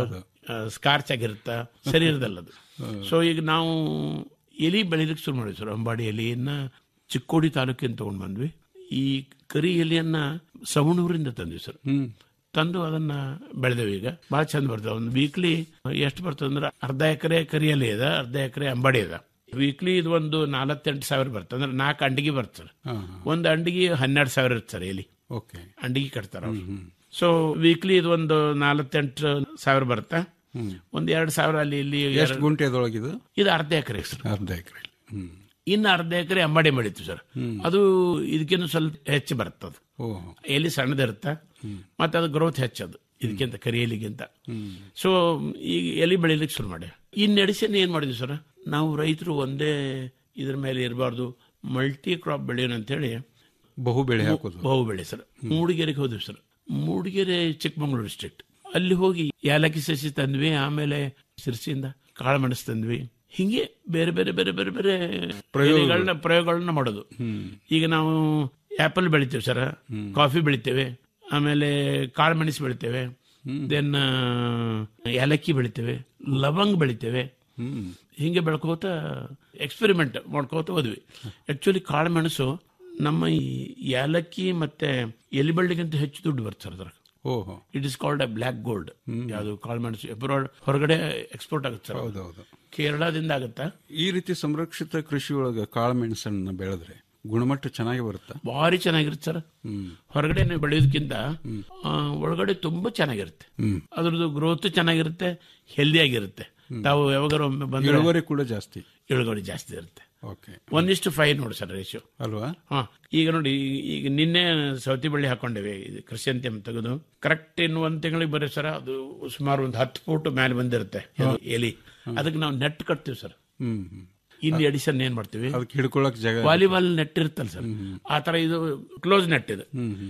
ಸ್ಕಾರ್ಚ್ ಆಗಿರುತ್ತ ಸರಿ ಇರೋದಲ್ಲ ಅದು ಸೊ ಈಗ ನಾವು ಎಲಿ ಬೆಳಿಲಿಕ್ಕೆ ಶುರು ಮಾಡಿದ್ವಿ ಸರ್ ಅಂಬಾಡಿ ಎಲಿಯನ್ನ ಚಿಕ್ಕೋಡಿ ತಾಲೂಕಿನ ತಗೊಂಡ್ ಬಂದ್ವಿ ಈ ಕರಿ ಎಲಿಯನ್ನ ಸವಣೂರಿಂದ ತಂದ್ವಿ ಸರ್ ತಂದು ಅದನ್ನ ಬೆಳೆದೇವೆ ಈಗ ಬಹಳ ಚಂದ ಬರ್ತದೆ ಒಂದು ವೀಕ್ಲಿ ಎಷ್ಟು ಬರ್ತದೆ ಅಂದ್ರೆ ಅರ್ಧ ಎಕರೆ ಕರಿ ಎಲೆ ಇದೆ ಅರ್ಧ ಎಕರೆ ಅಂಬಾಡಿ ಇದೆ ವೀಕ್ಲಿ ಇದು ಒಂದು ನಾಲ್ವತ್ತೆಂಟು ಸಾವಿರ ಬರ್ತದೆ ಅಂದ್ರೆ ನಾಲ್ಕು ಅಂಡಿಗೆ ಬರ್ತದೆ ಒಂದು ಅಂಡಿಗೆ ಹನ್ನೆರಡು ಸಾವಿರ ಇರುತ್ತೆ ಸರ್ ಎಲಿ ಓಕೆ ಅಂಡಿಗೆ ಕಟ್ತಾರ ಸೊ ವೀಕ್ಲಿ ಇದು ಒಂದು ನಾಲ್ವತ್ತೆಂಟು ಸಾವಿರ ಬರುತ್ತೆ ಒಂದ್ ಎರಡು ಸಾವಿರ ಅಲ್ಲಿ ಇಲ್ಲಿ ಎಷ್ಟು ಗುಂಟೆದೊಳಗಿದು ಇದು ಅರ್ಧ ಎಕರೆ ಸರ್ ಅರ್ಧ ಎಕರೆ ಹ್ಮ್ ಇನ್ನು ಅರ್ಧ ಎಕರೆ ಅಂಬಾಡಿ ಮಾಡಿತ್ತು ಸರ್ ಅದು ಇದಕ್ಕಿಂತ ಸ್ವಲ್ಪ ಹೆಚ್ಚು ಬರ್ತದೆ ಓಹೋ ಎಲಿ ಸಣ್ಣದಿರುತ್ತೆ ಮತ್ತೆ ಅದು ಗ್ರೋತ್ ಹೆಚ್ಚದು ಇದಕ್ಕಿಂತ ಕರಿ ಎಲಿಗಿಂತ ಸೊ ಈಗ ಎಲಿ ಬೆಳಿಲಿಕ್ಕೆ ಶುರು ಮಾಡಿ ಈ ನಡೆಸನ್ ಏನ್ ಮಾಡಿದ್ವಿ ಸರ್ ನಾವು ರೈತರು ಒಂದೇ ಇದ್ರ ಮೇಲೆ ಇರಬಾರ್ದು ಮಲ್ಟಿ ಕ್ರಾಪ್ ಬೆಳೆಯೋಣ ಅಂತೇಳಿ ಬಹು ಬೆಳೆ ಹಾಕೋದು ಬಹು ಬೆಳೆ ಸರ್ ಮೂಡಿಗೆರೆಗೆ ಹೋದ್ವಿ ಸರ್ ಮೂಡಿಗೆರೆ ಚಿಕ್ಕಮಗಳೂರು ಡಿಸ್ಟ್ರಿಕ್ಟ್ ಅಲ್ಲಿ ಹೋಗಿ ಯಾಲಕ್ಕಿ ಸಸಿ ತಂದ್ವಿ ಆಮೇಲೆ ಸಿರ್ಸಿಯಿಂದ ಕಾಳುಮೆಣಸು ತಂದ್ವಿ ಹಿಂಗೆ ಬೇರೆ ಬೇರೆ ಬೇರೆ ಬೇರೆ ಬೇರೆ ಪ್ರಯೋಗಗಳನ್ನ ಪ್ರಯೋಗಗಳನ್ನ ಮಾಡೋದು ಈಗ ನಾವು ಆಪಲ್ ಬೆಳಿತೇವೆ ಸರ್ ಕಾಫಿ ಬೆಳಿತೇವೆ ಆಮೇಲೆ ಕಾಳುಮೆಣಸು ಬೆಳಿತೇವೆ ದೆನ್ ಏಲಕ್ಕಿ ಬೆಳಿತೇವೆ ಲವಂಗ್ ಬೆಳಿತೇವೆ ಹಿಂಗೆ ಬೆಳ್ಕೋತ ಎಕ್ಸ್ಪೆರಿಮೆಂಟ್ ಮಾಡ್ಕೋತ ಹೋದ್ವಿ ಆಕ್ಚುಲಿ ಕಾಳುಮೆಣಸು ನಮ್ಮ ಈ ಏಲಕ್ಕಿ ಮತ್ತೆ ಎಲಿಬಳ್ಳಿಗಿಂತ ಹೆಚ್ಚು ದುಡ್ಡು ಬರ್ತದೆ ಸರ್ ಅದ್ರಾಗ ಓಹೋ it is called a black gold ಯಾವುದು ಕಾಳುಮೆಣಸು ಅಬ್ರಾಡ್ ಹೊರಗಡೆ ಎಕ್ಸ್ಪೋರ್ಟ್ ಆಗುತ್ತೆ ಸರ್ ಅದು. ಹೌದೌದು ಕೇರಳದಿಂದ ಆಗುತ್ತಾ ಈ ರೀತಿ ಸಂರಕ್ಷಿತ ಕೃಷಿ ಒಳಗೆ ಕಾಳುಮೆಣಸನ್ನ ಬೆಳೆದ್ರೆ ಗುಣಮಟ್ಟ ಚೆನ್ನಾಗಿ ಬರುತ್ತಾ ಭಾರಿ ಚೆನ್ನಾಗಿರುತ್ತೆ ಸರ್ ಹೊರಗಡೆ ನೀವು ಬೆಳೆಯೋದಕ್ಕಿಂತ ಆ, ಒಳಗಡೆ ತುಂಬಾ ಚೆನ್ನಾಗಿರುತ್ತೆ ಅದ್ರದ್ದು ಗ್ರೋತ್ ಚೆನ್ನಾಗಿರುತ್ತೆ ಹೆಲ್ದಿ ಆಗಿರುತ್ತೆ ತಾವು ಯಾವಾಗಾರ ಒಮ್ಮೆ ಬಂದ್ರೆ ಇಳುವರಿ ಕೂಡ ಜಾಸ್ತಿ ಇಳುವರಿ ಜಾಸ್ತಿ ಇರುತ್ತೆ ಓಕೆ ಒಂದಿಷ್ಟು ಫೈವ್ ನೋಡಿ ಸರ್ ರೇಷಿಯೋ ಅಲ್ವಾ ಹಾ ಈಗ ನೋಡಿ ಈ- ಈಗ ನಿನ್ನೆ ಸೌತಿ ಬಳ್ಳಿ ಹಾಕೊಂಡೇವೆ ಇದು ಕೃಷಿ ಅಂತ್ಯಂ ತೆಗೆದು ಕರೆಕ್ಟ್ ಇನ್ನು ಒಂದ್ ತಿಂಗಳಿಗೆ ಬರೀ ಸರ್ ಅದು ಸುಮಾರು ಒಂದು ಹತ್ತು ಫೂಟ್ ಮೇಲೆ ಬಂದಿರುತ್ತೆ ಅದು ಎಲಿ ಅದಕ್ಕೆ ನಾವು ನೆಟ್ ಕಟ್ತೀವಿ ಸರ್ ಹ್ಮ್ ಹ್ಮ್. ಇನ್ ಎಡಿಷನ್ ಏನ್ ಮಾಡ್ತೀವಿ ಅದಕ್ಕೆ ಹಿಡ್ಕೊಳಕ್ ಜಾಗ ವಾಲಿಬಾಲ್ ನೆಟ್ ಇರುತ್ತಲ್ಲ ಸರ್ ಆ ತರ ಇದು ಕ್ಲೋಸ್ ನೆಟ್ ಇದು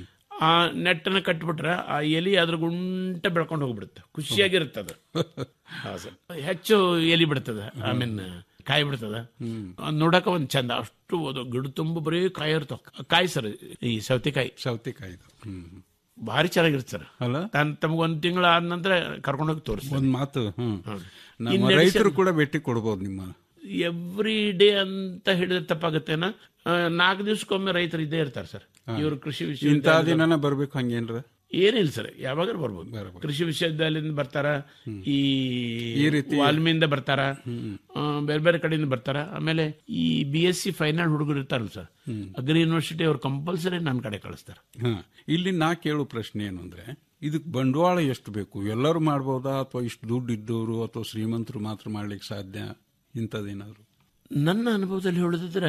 ಆ ನೆಟ್ ಅನ್ನ ಕಟ್ಬಿಟ್ರೆ ಆ ಎಲಿ ಅದ್ರ ಗುಂಟ ಬೆಳ್ಕೊಂಡು ಹೋಗ್ಬಿಡುತ್ತೆ ಖುಷಿಯಾಗಿರುತ್ತೆ ಅದು ಹಾ ಸರ್ ಹೆಚ್ಚು ಎಲಿ ಬಿಡ್ತದೆ ಐ ಮೀನ್ ಕಾಯಿ ಬಿಡ್ತದ ಅದ್ ನೋಡಕ ಒಂದ್ ಚಂದ ಅಷ್ಟು ಅದು ಗಿಡ ತುಂಬ ಬರೀ ಕಾಯಿ ಇರ್ತಾವ ಕಾಯಿ ಸರ್ ಈ ಸೌತೆಕಾಯಿ ಸೌತೆಕಾಯಿ ಹ್ಮ್ ಭಾರಿ ಚೆನ್ನಾಗಿರುತ್ತೆ ಸರ್ ಅಲ್ಲ ತನ್ ತಮ್ಗೆ ಒಂದ್ ತಿಂಗಳ ಆದ ನಂತರ ಕರ್ಕೊಂಡೋಗಿ ತೋರಿಸಿ ಒಂದ್ ಮಾತು ಹ್ಮ್ ನಮ್ಮ ಇನ್ನು ರೈತರು ಕೂಡ ಭೇಟಿ ಕೊಡ್ಬೋದು ನಿಮ್ಮ ಎವ್ರಿ ಡೇ ಅಂತ ಹೇಳಿದ್ರೆ ತಪ್ಪಾಗತ್ತೇನ ನಾಲ್ಕು ದಿವಸಕ್ಕೊಮ್ಮೆ ರೈತರು ಇದ್ದೇ ಇರ್ತಾರೆ ಸರ್ ಇವರು ಕೃಷಿ ಇಂಥ ವಿಶ್ವವಿದ್ಯಾಲಯ ದಿನನ ಬರ್ಬೇಕು ಹಂಗೇನ್ರ ಏನಿಲ್ಲ ಸರ್ ಯಾವಾಗಾರು ಬರ್ಬೋದು ಕೃಷಿ ವಿಶ್ವವಿದ್ಯಾಲಯದಿಂದ ಬರ್ತಾರ ಈ ಈ ರೀತಿ- ವಾಲ್ಮಿಯಿಂದ ಬರ್ತಾರ ಆ, ಬೇರೆ ಬೇರೆ ಕಡೆಯಿಂದ ಬರ್ತಾರ ಆಮೇಲೆ ಈ ಬಿ ಎಸ್ ಸಿ ಫೈನಲ್ ಹುಡುಗರು ಇರ್ತಾರಲ್ಲ ಸರ್ ಅಗ್ರಿ ಯೂನಿವರ್ಸಿಟಿ ಅವ್ರು ಕಂಪಲ್ಸರಿ ನನ್ನ ಕಡೆ ಕಳಿಸ್ತಾರೆ ಹ ಇಲ್ಲಿ ನಾ ಕೇಳೋ ಪ್ರಶ್ನೆ ಏನು ಅಂದ್ರೆ ಇದಕ್ಕೆ ಬಂಡವಾಳ ಎಷ್ಟು ಬೇಕು ಎಲ್ಲರೂ ಮಾಡ್ಬೋದಾ ಅಥವಾ ಇಷ್ಟು ದುಡ್ಡು ಇದ್ದವರು ಅಥವಾ ಶ್ರೀಮಂತರು ಮಾತ್ರ ಮಾಡ್ಲಿಕ್ಕೆ ಸಾಧ್ಯ ಇಂಥದ್ದೇನಾದ್ರು ನನ್ನ ಅನುಭವದಲ್ಲಿ ಹೇಳೋದಿದ್ರೆ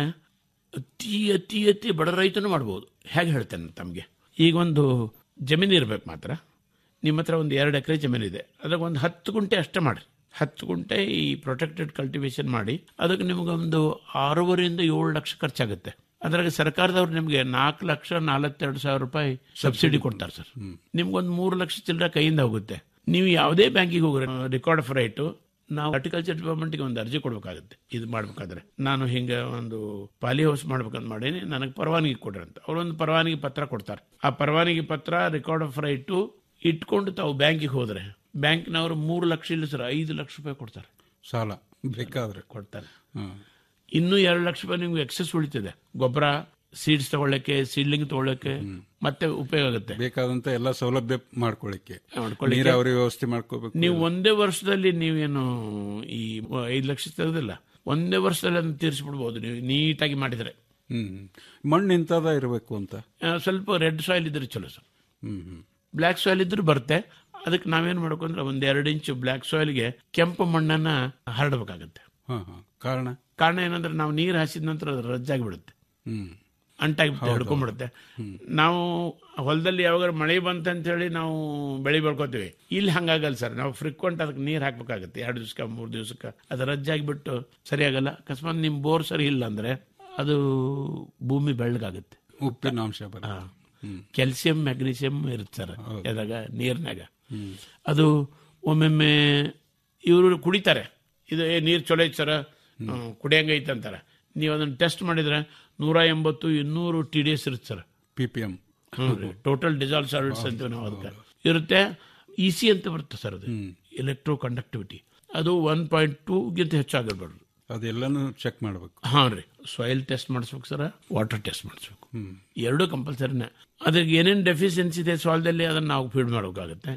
ಅತಿ ಅತಿ ಅತಿ ಬಡ ರೈತನು ಮಾಡ್ಬೋದು ಹೇಗೆ ಹೇಳ್ತೇನೆ ತಮಗೆ ಈಗ ಒಂದು ಜಮೀನು ಇರ್ಬೇಕು ಮಾತ್ರ ನಿಮ್ಮ ಹತ್ರ ಒಂದು ಎರಡು ಎಕರೆ ಜಮೀನಿದೆ ಅದ್ರಾಗ ಒಂದು ಹತ್ತು ಗುಂಟೆ ಅಷ್ಟೇ ಮಾಡಿ ಹತ್ತು ಗುಂಟೆ ಈ ಪ್ರೊಟೆಕ್ಟೆಡ್ ಕಲ್ಟಿವೇಶನ್ ಮಾಡಿ ಅದಕ್ಕೆ ನಿಮಗೊಂದು ಆರೂವರೆಯಿಂದ ಏಳು ಲಕ್ಷ ಖರ್ಚಾಗುತ್ತೆ ಅದ್ರಾಗ ಸರ್ಕಾರದವ್ರು ನಿಮಗೆ ನಾಲ್ಕು ಲಕ್ಷ ನಾಲ್ವತ್ತೆರಡು ಸಾವಿರ ರೂಪಾಯಿ ಸಬ್ಸಿಡಿ ಕೊಡ್ತಾರೆ ಸರ್ ನಿಮ್ಗೊಂದು ಮೂರು ಲಕ್ಷ ಚಿಲ್ಲರೆ ಕೈಯಿಂದ ಹೋಗುತ್ತೆ ನೀವು ಯಾವುದೇ ಬ್ಯಾಂಕಿಗೆ ಹೋಗ್ರಿ ರೆಕಾರ್ಡ್ ಆಫ್ ರೈಟು ನಾವು ಹಾರ್ಟಿಕಲ್ಚರ್ ಡಿಪಾರ್ಟ್ಮೆಂಟ್ಗೆ ಒಂದು ಅರ್ಜಿ ಕೊಡ್ಬೇಕಾಗುತ್ತೆ ಇದು ಮಾಡ್ಬೇಕಾದ್ರೆ ನಾನು ಹಿಂಗೆ ಒಂದು ಪಾಲಿ ಹೌಸ್ ಮಾಡ್ಬೇಕಂತ ಮಾಡೀನಿ ನನಗೆ ಪರವಾನಗಿ ಕೊಡ್ರಿ ಅಂತ ಅವರೊಂದು ಪರವಾನಗಿ ಪತ್ರ ಕೊಡ್ತಾರೆ ಆ ಪರವಾನಗಿ ಪತ್ರ ರೆಕಾರ್ಡ್ ಆಫ್ ರೈಟು ಇಟ್ಕೊಂಡು ತಾವು ಬ್ಯಾಂಕಿಗೆ ಹೋದ್ರೆ ಬ್ಯಾಂಕ್ನವರು ಮೂರು ಲಕ್ಷ ಇಲ್ಲ ಸರ್ ಐದು ಲಕ್ಷ ರೂಪಾಯಿ ಕೊಡ್ತಾರೆ ಸಾಲ ಬೇಕಾದ್ರೆ ಕೊಡ್ತಾರೆ ಹ್ಮ್. ಇನ್ನೂ ಎರಡು ಲಕ್ಷ ರೂಪಾಯಿ ನಿಮ್ಗೆ ಎಕ್ಸೆಸ್ ಉಳಿತಿದೆ ಗೊಬ್ಬರ ಸೀಡ್ಸ್ ತಗೊಳ್ಳಕ್ಕೆ ಸೀಡ್ಲಿಂಗ್ ತಗೊಳ್ಳಕ್ಕೆ ಮತ್ತೆ ಉಪಯೋಗ ಆಗುತ್ತೆ ಬೇಕಾದಂತ ಎಲ್ಲ ಸೌಲಭ್ಯ ಮಾಡ್ಕೊಳ್ಳಿಕ್ಕೆ ಮಾಡ್ಕೊಳ್ಳಿಕ್ಕೆ. ನೀರಾವರಿ ವ್ಯವಸ್ಥೆ ಮಾಡ್ಕೋಬೇಕು ನೀವು ಒಂದೇ ವರ್ಷದಲ್ಲಿ ನೀವೇನು ಈ ಐದು ಲಕ್ಷ ತೆಗೆದಿಲ್ಲ ಒಂದೇ ವರ್ಷದಲ್ಲಿ ಅದನ್ನು ತೀರಿಸ್ಬಿಡ್ಬೋದು ನೀವು ನೀಟಾಗಿ ಮಾಡಿದರೆ ಹ್ಮ್ ಮಣ್ಣು ಇಂಥದ ಇರಬೇಕು ಅಂತ ಆ, ಸ್ವಲ್ಪ ರೆಡ್ ಸಾಯಿಲ್ ಇದ್ರೆ ಚಲೋ sir hmm hmm black soil ಇದ್ರೂ ಬರುತ್ತೆ ಅದಕ್ಕೆ ನಾವೇನ್ ಮಾಡ್ಬೇಕು ಅಂದ್ರೆ ಒಂದ್ ಎರಡು ಇಂಚು ಬ್ಲ್ಯಾಕ್ ಸಾಯಿಲ್ಗೆ ಕೆಂಪು ಮಣ್ಣನ್ನ ಹರಡಬೇಕಾಗತ್ತೆ ಹಾ ಹಾ ಕಾರಣ ಕಾರಣ ಏನಂದ್ರೆ ನಾವು ನೀರು ಹಾಸಿದ ನಂತರ ಅದು ರಜ್ಜಾಗಿ ಬಿಡುತ್ತೆ ಹ್ಮ್ ಅಂಟಾಗಿ ಹಿಡ್ಕೊಂಡ್ಬಿಡುತ್ತೆ ನಾವು ಹೊಲದಲ್ಲಿ ಯಾವಾಗ ಮಳೆ ಬಂತ ಅಂತ ಹೇಳಿ ನಾವು ಬೆಳೆ ಬೆಳ್ಕೊತೀವಿ ಇಲ್ಲಿ ಹಂಗಾಗಲ್ಲ ಸರ್ ನಾವು ಫ್ರೀಕ್ವೆಂಟ್ ಅದಕ್ಕೆ ನೀರು ಹಾಕ್ಬೇಕಾಗತ್ತೆ ಎರಡು ದಿವ್ಸಕ್ಕೆ ಮೂರು ದಿವ್ಸಕ್ಕೆ ಅದು ರಜ್ಜಾಗಿಬಿಟ್ಟು ಸರಿಯಾಗಲ್ಲ ಅಕಸ್ಮಾತ್ ನಿಮ್ ಬೋರ್ ಸರಿ ಇಲ್ಲ ಅಂದ್ರೆ ಅದು ಭೂಮಿ ಬೆಳ್ಳಗಾಗುತ್ತೆ ಉಪ್ಪಿನ ಅಂಶ ಬರ ಕ್ಯಾಲ್ಸಿಯಂ ಮ್ಯಾಗ್ನೀಸಿಯಂ ಇರುತ್ತೆ ಸರ್ ಎದಾಗ ನೀರ್ನಾಗ ಅದು ಒಮ್ಮೊಮ್ಮೆ ಇವರು ಕುಡಿತಾರೆ ಇದು ಏ ನೀರು ಚಲೋ ಐತೆ ಸರ್ ಕುಡಿಯಂಗೈತೆ ಅಂತಾರೆ ನೀವು ಅದನ್ನ ಟೆಸ್ಟ್ ಮಾಡಿದ್ರೆ ನೂರ ಎಂಬತ್ತು ಇನ್ನೂರು ಟಿ ಡಿ ಎಸ್ ಇರುತ್ತೆ sir P P M total dissolve salts ಅಂತೀವಿ ನಾವು ಅದಕ್ಕೆ ಇರುತ್ತೆ ಇಸಿ ಅಂತ ಬರುತ್ತೆ ಸರ್ ಅದು ಎಲೆಕ್ಟ್ರೋ ಕಂಡಕ್ಟಿವಿಟಿ ಅದು ಒನ್ ಪಾಯಿಂಟ್ ಟೂಗಿಂತ ಹೆಚ್ಚಾಗಿರ್ಬಾರ್ದು ಅದೆಲ್ಲನೂ ಚೆಕ್ ಮಾಡ್ಬೇಕು ಹಾಂ ರೀ ಸಾಯಿಲ್ ಟೆಸ್ಟ್ ಮಾಡಿಸ್ಬೇಕು ಸರ ವಾಟರ್ ಟೆಸ್ಟ್ ಮಾಡಿಸ್ಬೇಕು ಎರಡೂ ಕಂಪಲ್ಸರಿನೇ ಅದ್ರಿಗೆ ಏನೇನು ಡೆಫಿಷಿಯನ್ಸಿ ಇದೆ ಸಾಲ್ದಲ್ಲಿ ಅದನ್ನು ನಾವು ಫೀಡ್ ಮಾಡಬೇಕಾಗುತ್ತೆ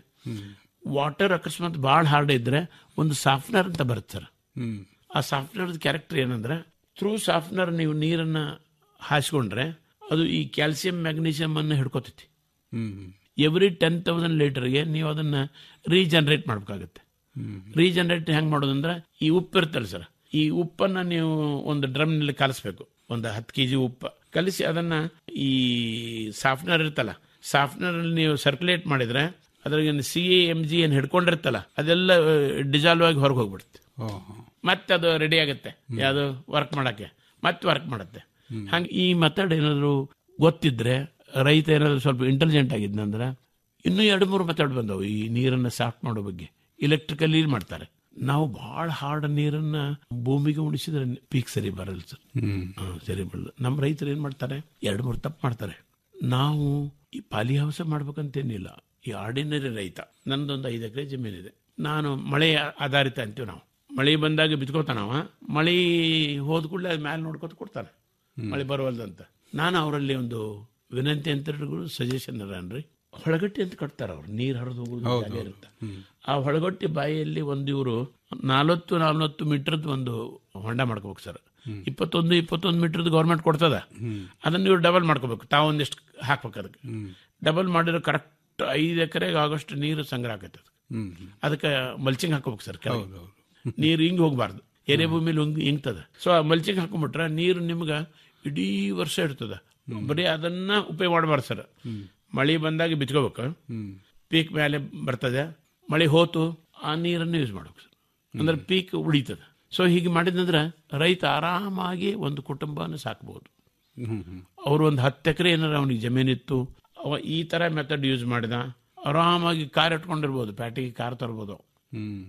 ವಾಟರ್ ಅಕಸ್ಮಾತ್ ಭಾಳ ಹಾರ್ಡ್ ಇದ್ರೆ ಒಂದು ಸಾಫ್ಟ್ನರ್ ಅಂತ ಬರುತ್ತೆ ಸರ್ ಹ್ಮ್ ಆ ಸಾಫ್ಟ್ನರ್ ಕ್ಯಾರೆಕ್ಟರ್ ಏನಂದ್ರೆ ಥ್ರೂ ಸಾಫ್ಟ್ನರ್ ನೀವು ನೀರನ್ನ ಹಾಯಿಸ್ಕೊಂಡ್ರೆ ಅದು ಈ ಕ್ಯಾಲ್ಸಿಯಂ ಮ್ಯಾಗ್ನೀಷಿಯಂ ಅನ್ನು ಹಿಡ್ಕೋತೈತಿ ಹ್ಮ್ ಎವ್ರಿ ಟೆನ್ ತೌಸಂಡ್ ಲೀಟರ್ಗೆ ನೀವು ಅದನ್ನ ರೀಜನರೇಟ್ ಮಾಡ್ಬೇಕಾಗತ್ತೆ ರೀಜನರೇಟ್ ಹೆಂಗ್ ಮಾಡೋದಂದ್ರೆ ಈ ಉಪ್ಪು ಇರ್ತಲ್ಲ ಸರ್ ಈ ಉಪ್ಪನ್ನ ನೀವು ಒಂದು ಡ್ರಮ್ನಲ್ಲಿ ಕಲಿಸ್ಬೇಕು ಒಂದು ಹತ್ತು ಕೆ ಜಿ ಉಪ್ಪು ಕಲಿಸಿ ಅದನ್ನ ಈ ಸಾಫ್ಟ್ನರ್ ಇರ್ತಲ್ಲ ಸಾಫ್ಟ್ನರ್ ನೀವು ಸರ್ಕ್ಯುಲೇಟ್ ಮಾಡಿದ್ರೆ ಅದ್ರಾಗ ಸಿ ಎ ಎಮ್ ಜಿ ಏನು ಹಿಡ್ಕೊಂಡಿರ್ತಲ್ಲ ಅದೆಲ್ಲ ಡಿಸಾಲ್ವ್ ಆಗಿ ಹೊರಗೆ ಹೋಗ್ಬಿಡುತ್ತೆ ಓಹೋ ಮತ್ತೆ ಅದು ರೆಡಿ ಆಗುತ್ತೆ ಯಾವುದು ವರ್ಕ್ ಮಾಡಕ್ಕೆ ಮತ್ತೆ ವರ್ಕ್ ಮಾಡುತ್ತೆ ಹಂಗೆ ಈ ಮೆಥಡ್ ಏನಾದ್ರು ಗೊತ್ತಿದ್ರೆ ರೈತ ಏನಾದ್ರು ಸ್ವಲ್ಪ ಇಂಟೆಲಿಜೆಂಟ್ ಆಗಿದ್ನಂದ್ರೆ ಇನ್ನೂ ಎರಡು ಮೂರು ಮೆಥಡ್ ಬಂದವು ಈ ನೀರನ್ನ ಸಾಫ್ಟ್ ಮಾಡೋ ಬಗ್ಗೆ ಇಲೆಕ್ಟ್ರಿಕಲಿ ಮಾಡ್ತಾರೆ ನಾವು ಬಹಳ ಹಾರ್ಡ್ ನೀರನ್ನ ಭೂಮಿಗೆ ಉಣಿಸಿದ್ರೆ ಪೀಕ್ ಸರಿ ಬರಲ್ಲ ಸರ್ ಹಾ, ಸರಿ ಬರಲ್ಲ ನಮ್ಮ ರೈತರು ಏನ್ ಮಾಡ್ತಾರೆ ಎರಡು ಮೂರು ತಪ್ಪು ಮಾಡ್ತಾರೆ ನಾವು ಈ ಪಾಲಿ ಹೌಸ ಮಾಡ್ಬೇಕಂತೇನಿಲ್ಲ ಈ ಆರ್ಡಿನರಿ ರೈತ ನಂದೊಂದು ಐದು ಎಕರೆ ಜಮೀನಿದೆ ನಾನು ಮಳೆ ಆಧಾರಿತ ಅಂತೀವಿ ನಾವು ಮಳೆ ಬಂದಾಗ ಬಿತ್ಕೋತಾನವ ಮಳೆ ಹೋದ ಕೂಡಲೇ ಅದ್ ಮ್ಯಾಲೆ ನೋಡ್ಕೊತ ಕೊಡ್ತಾನೆ ಮಳೆ ಬರವಲ್ದಂತ ನಾನು ಅವರಲ್ಲಿ ಒಂದು ವಿನಂತಿ ಅಂತ ಸಜೆಷನ್ ಅನ್ರಿ ಹೊಳಗಟ್ಟಿ ಅಂತ ಕಟ್ತಾರ ಅವ್ರು ನೀರು ಹರಿದು ಹೋಗೋದು ಜಾಗ ಇರುತ್ತೆ ಆ ಹೊಳಗಟ್ಟಿ ಬಾಯಿಯಲ್ಲಿ ಒಂದು ಇವರು ನಾಲ್ವತ್ತು ನಾಲ್ವತ್ತು ಮೀಟರ್ದು ಒಂದು ಹೊಂಡ ಮಾಡ್ಕೋಬೇಕು ಸರ್ ಇಪ್ಪತ್ತೊಂದು ಇಪ್ಪತ್ತೊಂದು ಮೀಟರ್ದು ಗೌರ್ಮೆಂಟ್ ಕೊಡ್ತದ ಅದನ್ನ ಇವ್ರು ಡಬಲ್ ಮಾಡ್ಕೋಬೇಕು ತಾವು ಒಂದಿಷ್ಟು ಹಾಕ್ಬೇಕು ಅದಕ್ಕೆ ಡಬಲ್ ಮಾಡಿದ್ರೆ ಕರೆಕ್ಟ್ ಐದು ಎಕರೆಗೆ ಆಗೋಷ್ಟು ನೀರು ಸಂಗ್ರಹ ಆಗತ್ತೆ ಅದಕ್ಕೆ ಹ್ಮ್ ಅದಕ್ಕೆ ಮಲ್ಚಿಂಗ್ ಹಾಕೋಬೇಕು ಸರ್ ಕೆಳಗೆ ನೀರು ಹಿಂಗ್ ಹೋಗ್ಬಾರ್ದು ಎರೆ ಭೂಮಿಲಿ ಹಿಂಗ್ ಹಿಂಗ್ತದ ಸೊ ಆ ಮಲ್ಚಿಂಗ್ ಹಾಕೊಂಡ್ಬಿಟ್ರೆ ನೀರು ನಿಮ್ಗೆ ಇಡೀ ವರ್ಷ ಇರ್ತದ ಬರೀ ಅದನ್ನ ಉಪಯೋಗ ಮಾಡಬಾರ್ದು ಸರ್ ಮಳೆ ಬಂದಾಗ ಬಿತ್ಕೋಬೇಕು ಪೀಕ್ ಮೇಲೆ ಬರ್ತದೆ ಮಳೆ ಹೋತು ಆ ನೀರನ್ನು ಯೂಸ್ ಮಾಡ್ಬೇಕು ಸರ್ ಅಂದ್ರೆ ಪೀಕ್ ಉಳಿತದೆ ಸೊ ಹೀಗೆ ಮಾಡಿದಂದ್ರೆ ರೈತ ಆರಾಮಾಗಿ ಒಂದು ಕುಟುಂಬನ ಸಾಕ್ಬಹುದು ಹ್ಮ್ ಹ್ಮ್ ಅವ್ರು ಒಂದು ಹತ್ತು ಎಕರೆ ಏನಾರ ಅವನಿಗೆ ಜಮೀನಿತ್ತು ಅವ ಈ ತರ ಮೆಥಡ್ ಯೂಸ್ ಮಾಡಿದ ಆರಾಮಾಗಿ ಕಾರ್ ಇಟ್ಕೊಂಡಿರ್ಬೋದು ಪ್ಯಾಟಿಗೆ ಕಾರ್ ತರ್ಬೋದು ಹ್ಮ್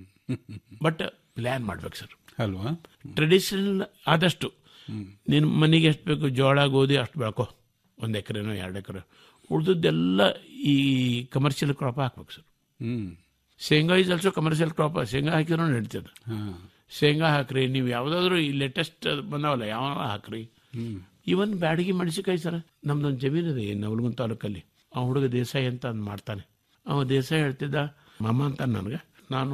ಬಟ್ ಪ್ಲಾನ್ ಮಾಡ್ಬೇಕು ಸರ್ ಅಲ್ವಾ ಟ್ರೆಡಿಷನಲ್ ಆದಷ್ಟು ನಿನ್ನ ಮನೆಗೆ ಎಷ್ಟು ಬೇಕು ಜೋಳ ಗೋಧಿ ಅಷ್ಟು ಬೆಳ್ಕೊ ಒಂದು ಎಕರೆನೋ ಎರಡು ಎಕರೆ ಉಳಿದದ್ದೆಲ್ಲ ಈ ಕಮರ್ಷಿಯಲ್ ಕ್ರಾಪ್ ಹಾಕ್ಬೇಕು ಸರ್ ಹ್ಮ್ ಶೇಂಗಾ ಇಸ್ ಆಲ್ಸೋ ಕಮರ್ಷಿಯಲ್ ಕ್ರಾಪ್ ಶೇಂಗಾ ಹಾಕಿರೋ ನಡೀತದೆ ಹಾ ಶೇಂಗಾ ಹಾಕ್ರಿ ನೀವು ಯಾವುದಾದ್ರೂ ಈ ಲೇಟೆಸ್ಟ್ ಬಂದಾವಲ್ಲ ಯಾವ ಹಾಕ್ರಿ ಇವನ್ ಬ್ಯಾಡಗಿ ಮೆಣಸಿಕಾಯಿ ಸರ್ ನಮ್ದೊಂದು ಜಮೀನು ಇದೆ ನವಲಗುಂದ ತಾಲೂಕಲ್ಲಿ ಆ ಹುಡುಗ ದೇಸಾಯಿ ಅಂತ ಅಂದ್ ಮಾಡ್ತಾನೆ ಅವ ದೇಸಾಯಿ ಹೇಳ್ತಿದ್ದ ಮಾಮ ಅಂತ ನನಗೆ ನಾನು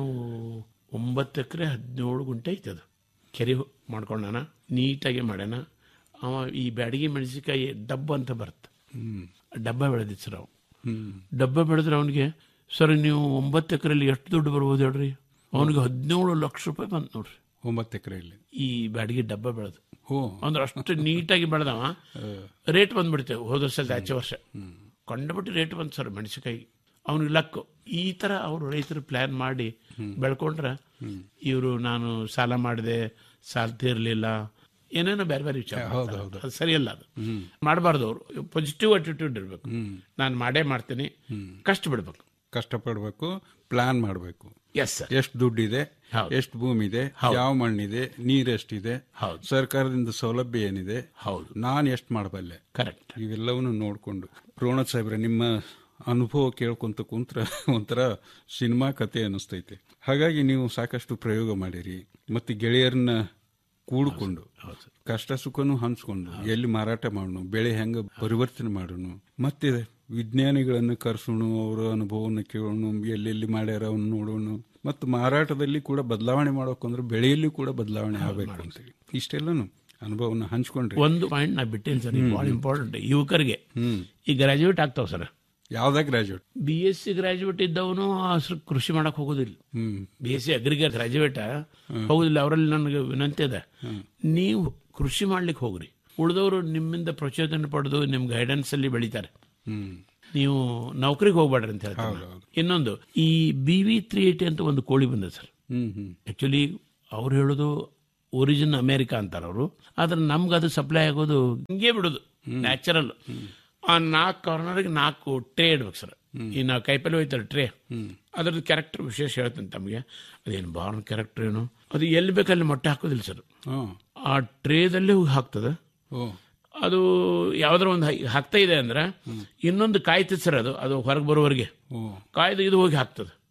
ಒಂಬತ್ತು ಎಕರೆ ಹದಿನೇಳು ಗುಂಟೆ ಐತೆ ಅದು ಕೆರೆ ಮಾಡ್ಕೊಂಡಾನ ನೀಟಾಗಿ ಮಾಡ್ಯಾನ ಅವ ಈ ಬ್ಯಾಡಗಿ ಮೆಣಸಿಕಾಯಿ ಡಬ್ಬ ಅಂತ ಬರುತ್ತೆ ಡಬ್ಬ ಬೆಳೆದಿತ್ತು ಸರ್ ಅವ ಹ್ಮ್ ಡಬ್ಬ ಬೆಳೆದ್ರೆ ಅವನಿಗೆ ಸರ್ ನೀವು ಒಂಬತ್ತು ಎಕರೆಯಲ್ಲಿ ಎಷ್ಟು ದುಡ್ಡು ಬರ್ಬೋದು ಹೇಳ್ರಿ ಅವನಿಗೆ ಹದಿನೇಳು ಲಕ್ಷ ರೂಪಾಯಿ ಬಂತು ನೋಡ್ರಿ ಒಂಬತ್ತು ಎಕರೆಯಲ್ಲಿ ಈ ಬ್ಯಾಡಗಿ ಡಬ್ಬ ಬೆಳೆದು ಓ ಅಂದ್ರೆ ಅಷ್ಟು ನೀಟಾಗಿ ಬೆಳೆದವ ರೇಟ್ ಬಂದ್ಬಿಡ್ತೇವೆ ಹೋದ ವರ್ಷದ ಆಚೆ ವರ್ಷ ಕಂಡುಬಿಟ್ಟು ರೇಟ್ ಬಂತು ಸರ್ ಮೆಣಸಿನಕಾಯಿ ಅವ್ನಿಗೆ ಲಕ್ಕು ಈ ತರ ಅವರು ರೈತರು ಪ್ಲಾನ್ ಮಾಡಿ ಬೆಳ್ಕೊಂಡ್ರೆ ಇವರು ನಾನು ಸಾಲ ಮಾಡಿದೆ ಸಾಲ ತೀರ್ಲಿಲ್ಲ ಏನೇನೋ ಬೇರೆ ಬೇರೆ ವಿಚಾರ ಮಾಡ್ತಾರೆ. ಅದು ಸರಿಯಲ್ಲ ಅದು ಮಾಡಬಾರ್ದು ಅವರು ಪಾಸಿಟಿವ್ ಅಟಿಟ್ಯೂಡ್ ಇರಬೇಕು ನಾನು ಮಾಡೇ ಮಾಡ್ತೀನಿ ಕಷ್ಟ ಬಿಡ್ಬೇಕು ಕಷ್ಟಪಡ್ಬೇಕು ಪ್ಲಾನ್ ಮಾಡಬೇಕು ಎಸ್ ಸರ್ ಎಷ್ಟು ದುಡ್ಡಿದೆ ಹೌದು. ಎಷ್ಟು ಭೂಮಿ ಇದೆ ಯಾವ ಮಣ್ಣಿದೆ ನೀರ್ ಎಷ್ಟಿದೆ ಹೌದು. ಸರ್ಕಾರದಿಂದ ಸೌಲಭ್ಯ ಏನಿದೆ ಹೌದು ನಾನು ಎಷ್ಟು ಮಾಡಬಲ್ಲೆ ಕರೆಕ್ಟ್ ಇವೆಲ್ಲವನ್ನು ನೋಡಿಕೊಂಡು ರೋಣತ್ ಸಾಹೇಬ್ರೆ ನಿಮ್ಮ ಅನುಭವ ಕೇಳ್ಕೊಂತ ಕುಂತ್ರ ಒಂಥರ ಸಿನಿಮಾ ಕತೆ ಅನಿಸ್ತೈತೆ ಹಾಗಾಗಿ ನೀವು ಸಾಕಷ್ಟು ಪ್ರಯೋಗ ಮಾಡಿರಿ ಮತ್ತೆ ಗೆಳೆಯರನ್ನ ಕೂಡಿಕೊಂಡು ಕಷ್ಟ ಸುಖನು ಹಂಚ್ಕೊಂಡು ಎಲ್ಲಿ ಮಾರಾಟ ಮಾಡೋಣ ಬೆಳೆ ಹೆಂಗ ಪರಿವರ್ತನೆ ಮಾಡೋಣ ಮತ್ತೆ ವಿಜ್ಞಾನಿಗಳನ್ನ ಕರ್ಸೋಣ ಅವರ ಅನುಭವವನ್ನು ಕೇಳೋಣ ಎಲ್ಲೆಲ್ಲಿ ಮಾಡ್ಯಾರ ಅವನ್ನ ನೋಡೋಣ ಮತ್ತು ಮಾರಾಟದಲ್ಲಿ ಕೂಡ ಬದಲಾವಣೆ ಮಾಡೋಕಂದ್ರೆ ಬೆಳೆಯಲ್ಲಿ ಕೂಡ ಬದಲಾವಣೆ ಆಗಬೇಕು ಅಂತೇಳಿ ಇಷ್ಟೆಲ್ಲನು ಅನುಭವನ ಹಂಚ್ಕೊಂಡ್ರಿ ಒಂದು ಪಾಯಿಂಟ್ ನಾ ಬಿಟ್ಟೇನೆ ಸರ್ ಭಾಳ ಇಂಪಾರ್ಟೆಂಟ್ ಯುವಕರಿಗೆ ಈ ಗ್ರಾಜುಯೇಟ್ ಆಗ್ತಾವ ಸರ್ ಯಾವ್ದಾಗ graduate B S C graduate ಇದ್ದವನು ಅಷ್ಟು ಕೃಷಿ ಮಾಡಕ್ ಹೋಗೋದಿಲ್ಲ ಹ್ಮ್ ಬಿ ಎಸ್ ಸಿ ಅಗ್ರಿಗೆ ಗ್ರಾಜುಯೇಟ್ ಹೋಗುದಿಲ್ಲ ಅವರಲ್ಲಿ ನನಗೆ ವಿನಂತಿ ಇದೆ ನೀವು ಕೃಷಿ ಮಾಡ್ಲಿಕ್ಕೆ ಹೋಗ್ರಿ ಉಳಿದವರು ನಿಮ್ಮಿಂದ ಪ್ರಚೋದನೆ ಪಡೆದು ನಿಮ್ ಗೈಡೆನ್ಸ್ ಅಲ್ಲಿ ಬೆಳಿತಾರೆ ಹ್ಮ್ ನೀವು ನೌಕರಿಗೆ ಹೋಗ್ಬೇಡ್ರಿ ಅಂತ ಹೇಳ್ತಾರೆ ಇನ್ನೊಂದು ಈ ಬಿ ವಿ ತ್ರೀ ಏಟಿ ಅಂತ ಒಂದು ಕೋಳಿ ಬಂದಿದೆ ಸರ್ ಹ್ಮ್ ಹ್ಮ್ ಆಕ್ಚುಲಿ ಅವ್ರು ಹೇಳೋದು ಒರಿಜಿನ್ ಅಮೇರಿಕಾ ಅಂತಾರ ಅವರು ಆದ್ರೆ ನಮ್ಗೆ ಅದು ಸಪ್ಲೈ ಆಗೋದು ಹಿಂಗೆ ಬಿಡೋದು ನ್ಯಾಚುರಲ್ ಆ ನಾಲ್ಕು ಕಾರ್ನರ್ಗೆ ನಾಲ್ಕು ಟ್ರೇ ಇಡ್ಬೇಕು ಸರ್ ಈ ನಾವು ಕೈಪಲ್ಲಿ ಹೋಯ್ತಾರೆ ಟ್ರೇ ಅದ್ರದ್ದು ಕ್ಯಾರೆಕ್ಟರ್ ವಿಶೇಷ ಹೇಳ್ತೇನೆ ತಮಗೆ ಅದೇನು ಬಾರ್ನ್ ಕ್ಯಾರೆಕ್ಟರ್ ಏನು ಅದು ಎಲ್ಲಿ ಬೇಕಲ್ಲಿ ಮೊಟ್ಟೆ ಹಾಕೋದಿಲ್ಲ ಸರ್ ಹಾ ಆ ಟ್ರೇದಲ್ಲೇ ಹೋಗಿ ಹಾಕ್ತದೆ ಓ ಅದು ಯಾವ್ದಾರ ಒಂದು ಹೈ- ಹಾಕ್ತಾ ಇದೆ ಅಂದ್ರೆ ಇನ್ನೊಂದು ಕಾಯ್ತದೆ ಸರ್ ಅದು ಅದು ಹೊರಗೆ ಬರೋವರೆಗೆ ಓ ಕಾಯ್ದು ಇದು ಹೋಗಿ ಹಾಕ್ತದೆ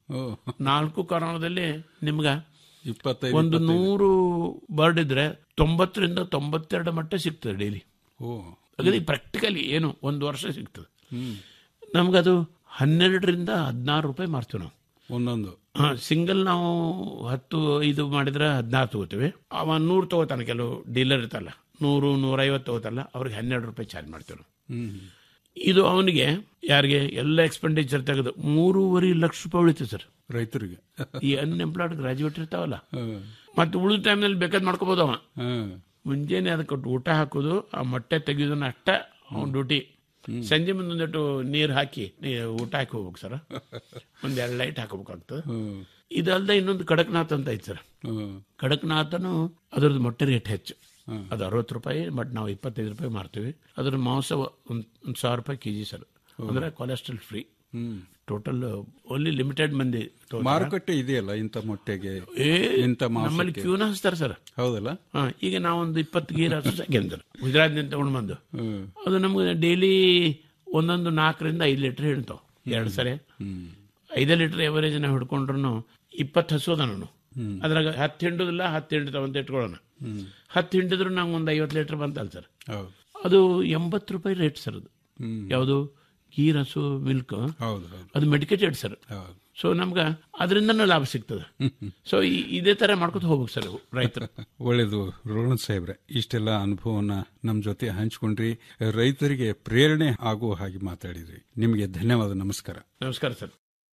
ಓ. ನಾಲ್ಕು ಕೊರೋನಾದಲ್ಲಿ ನಿಮ್ಗ ಇಪ್ಪತ್ತೈದು ಒಂದು ನೂರು ಬರ್ಡ್ ಇದ್ರೆ ತೊಂಬತ್ತರಿಂದ ತೊಂಬತ್ತೆರಡು ಮಟ್ಟ ಸಿಗ್ತದೆ ಡೈಲಿ ಓ ಅಗದಿ ಪ್ರಾಕ್ಟಿಕಲಿ ಏನು ಒಂದು ವರ್ಷ ಸಿಗ್ತದೆ ಹ್ಮ್ ನಮ್ಗದು ಹನ್ನೆರಡರಿಂದ ಹದಿನಾರು ರೂಪಾಯಿ ಮಾರ್ತೀವಿ ನಾವು ಒಂದೊಂದು ಸಿಂಗಲ್ ನಾವು ಹತ್ತು ಇದು ಮಾಡಿದ್ರೆ ಹದಿನಾರು ತಗೋತೀವಿ ಅವ ನೂರು ತಗೋತಾನೆ ಕೆಲವು ಡೀಲರ್ ಇರ್ತಲ್ಲ ನೂರು ನೂರೈವತ್ತು ತಗೋತಲ್ಲ ಅವ್ರಿಗೆ ಹನ್ನೆರಡು ರೂಪಾಯಿ ಚಾರ್ಜ್ ಮಾಡ್ತೀವಿ ನಾವು ಹ್ಮ್ ಇದು ಅವನಿಗೆ ಯಾರಿಗೆ ಎಲ್ಲ ಎಕ್ಸ್ಪೆಂಡಿಚರ್ ತೆಗೆದು ಮೂರುವರೆ ಲಕ್ಷ ರೂಪಾಯಿ ಉಳಿತು ಸರ್ ರೈತರಿಗೆ ಈ ಅನ್ಎಂಪ್ಲಾಯ್ಡ್ ಗ್ರಾಜುಯೇಟ್ ಇರ್ತಾವಲ್ಲ ಹ್ಮ್. ಮತ್ತೆ ಉಳಿದ ಟೈಮ್ನಲ್ಲಿ ಬೇಕಾದ್ ಮಾಡ್ಕೋಬೋದು ಅವ ಹ್ಮ್. ಮುಂಜಾನೆ ಅದಕ್ಕೆ ಊಟ ಹಾಕೋದು ಆ ಮೊಟ್ಟೆ ತೆಗೆಯೋದನ್ನ ಅಷ್ಟ ಅವ್ನ ಡ್ಯೂಟಿ ಸಂಜೆ ಮುಂದೆ ಒಂದಿಟ್ಟು ನೀರು ಹಾಕಿ ನೀ- ಊಟ ಹಾಕಿ ಹೋಗ್ಬೇಕು ಸರ್ ಒಂದ್ ಎರಡು ಲೈಟ್ ಹಾಕೋಬೇಕಾಗ್ತದೆ ಹ್ಮ್. ಇದಲ್ದೆ ಇನ್ನೊಂದು ಕಡಕ್ನಾಥ್ ಅಂತ ಐತೆ ಸರ್ ಹ್ಮ್. ಕಡಕ್ನಾಥನು ಅದರದ್ದು ಮೊಟ್ಟೆ ರೇಟ್ ಹೆಚ್ಚು ಅದು ಅರವತ್ತು ರೂಪಾಯಿ ಬಟ್ ನಾವು ಇಪ್ಪತ್ತೈದು ರೂಪಾಯಿ ಮಾರ್ತೀವಿ ಅದ್ರ ಮಾಂಸ ಒಂದು ಒಂದು ಸಾವಿರ ರೂಪಾಯಿ ಕೆ ಜಿ ಸರ್ ಅಂದ್ರೆ cholesterol free hmm. Total only limited ಮಂದಿ ತಗೋತಾರೆ. ಮಾರುಕಟ್ಟೆ ಇದೆಯಲ್ಲ ಇಂಥ ಮೊಟ್ಟೆಗೆ ಏ ಇಂಥ ನಮ್ಮಲ್ಲಿ ಮಾಂಸಕ್ಕೆ ಕ್ಯೂನ ಹಚ್ತಾರೆ ಸರ್ ಹೌದಲ್ಲ ಹಾ ಈಗ ನಾವೊಂದು ಇಪ್ಪತ್ತು ಗೀರ್ ಹಸು ಸಾಕಿಂತಾರೆ ಗುಜರಾತ್ನಿಂದ ತಗೊಂಡು ಬಂದು ಹ್ಮ್. ಅದು ನಮ್ಗೆ ಡೈಲಿ ಒಂದೊಂದು ನಾಲ್ಕರಿಂದ ಐದು ಲೀಟರ್ ಹಿಡ್ತಾವ ಎರಡು ಸರಿ ಹ್ಮ್. ಐದು ಲೀಟರ್ ಎವರೇಜ್ ನಾವು ಹಿಡ್ಕೊಂಡ್ರು ಇಪ್ಪತ್ತು ಹಸು ಅದ ನಾನು ಅದ್ರಾಗ ಹತ್ತು ಹಿಂಡುದಿಲ್ಲ ಹತ್ತು ಹಿಂಡ್ತಾವ ಅಂತ ಇಟ್ಕೊಳ್ಳೋಣ ಹತ್ತು ಹಿಂಡಿದ್ರು ನಂಗೆ ಒಂದು ಐವತ್ತು ಲೀಟರ್ ಬಂತಲ್ಲ ಸರ್ ಹೌದು ಅದು ಎಂಬತ್ತು ರೂಪಾಯಿ ರೇಟ್ ಸರ್ ಅದು ಹ್ಮ್. ಯಾವುದು ಗೀರ್ ಹಸು ಮಿಲ್ಕ್ ಹೌದು ಹೌದು ಅದು ಮೆಡಿಕೇಟೆಡ್ ಸರ್ ಹೌದು ಸೊ ನಮ್ಗೆ ಅದರಿಂದನೂ ಲಾಭ ಸಿಗ್ತದೆ ಸೊ ಇದೇ ತರ ಮಾಡ್ಕೊತ ಹೋಗ್ಬೇಕು ಸರ್ ರೈತರು ಒಳ್ಳೇದು ರೋಣದ್ ಸಾಹೇಬ್ರೆ ಇಷ್ಟೆಲ್ಲ ಅನುಭವನ ನಮ್ಮ ಜೊತೆ ಹಂಚ್ಕೊಂಡ್ರಿ ರೈತರಿಗೆ ಪ್ರೇರಣೆ ಆಗುವ ಹಾಗೆ ಮಾತಾಡಿದ್ರಿ ನಿಮಗೆ ಧನ್ಯವಾದ ನಮಸ್ಕಾರ ನಮಸ್ಕಾರ ಸರ್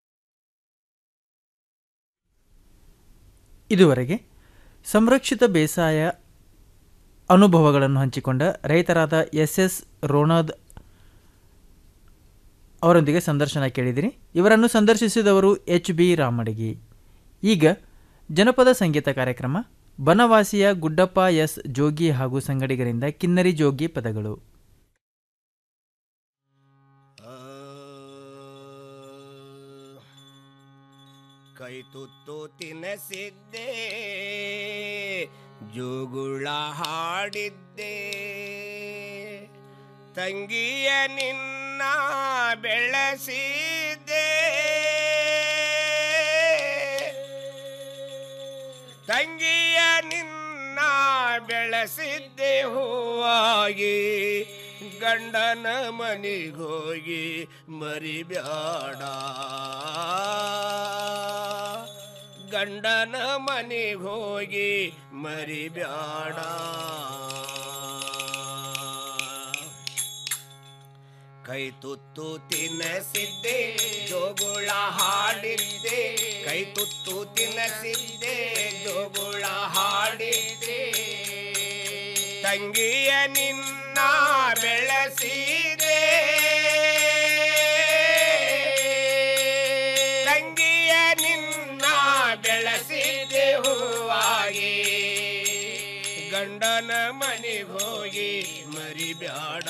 ಇದುವರೆಗೆ ಸಂರಕ್ಷಿತ ಬೇಸಾಯ ಅನುಭವಗಳನ್ನು ಹಂಚಿಕೊಂಡ ರೈತರಾದ ಎಸ್ ಎಸ್ ರೋಣದ್ ಅವರೊಂದಿಗೆ ಸಂದರ್ಶನ ಕೇಳಿದಿರಿ ಇವರನ್ನು ಸಂದರ್ಶಿಸಿದವರು ಎಚ್ ಬಿ ರಾಮಡಿಗಿ ಈಗ ಜನಪದ ಸಂಗೀತ ಕಾರ್ಯಕ್ರಮ ಬನವಾಸಿಯ ಗುಡ್ಡಪ್ಪ ಎಸ್ ಜೋಗಿ ಹಾಗೂ ಸಂಗಡಿಗರಿಂದ ಕಿನ್ನರಿ ಜೋಗಿ ಪದಗಳು ಕೈ ತುತ್ತು ತಿನಸಿದ್ದೆ ಜೋಗುಳ ಹಾಡಿದ್ದೆ ತಂಗಿಯ ನಿನ್ನ ಬೆಳೆಸಿದ್ದೆ ತಂಗಿಯ ನಿನ್ನ ಬೆಳೆಸಿದ್ದೆ ಹೂವಾಗಿ ಗಂಡನ ಮನಿಗೋಗಿ ಮರಿಬ್ಯಾಡ ಗಂಡನ ಮನಿಗೋಗಿ ಮರಿಬ್ಯಾಡ ಕೈ ತುತ್ತು ತಿನ್ನಸಿದ್ದೆ ಜೋಗುಳ ಹಾಡಿದ್ದೆ ಕೈ ತುತ್ತು ತಿನ್ನಸಿದ್ದೆ ಜೋಗುಳ ಹಾಡಿದ್ದೆ ತಂಗಿಯ ನಿನ್ನ ಬೆಳೆಸಿದೆ ತಂಗಿಯ ನಿನ್ನ ಬೆಳೆಸಿದೆ ಹೂವಾಗಿ ಗಂಡನ ಮನೆಗೋಗಿ ಮರಿಬ್ಯಾಡ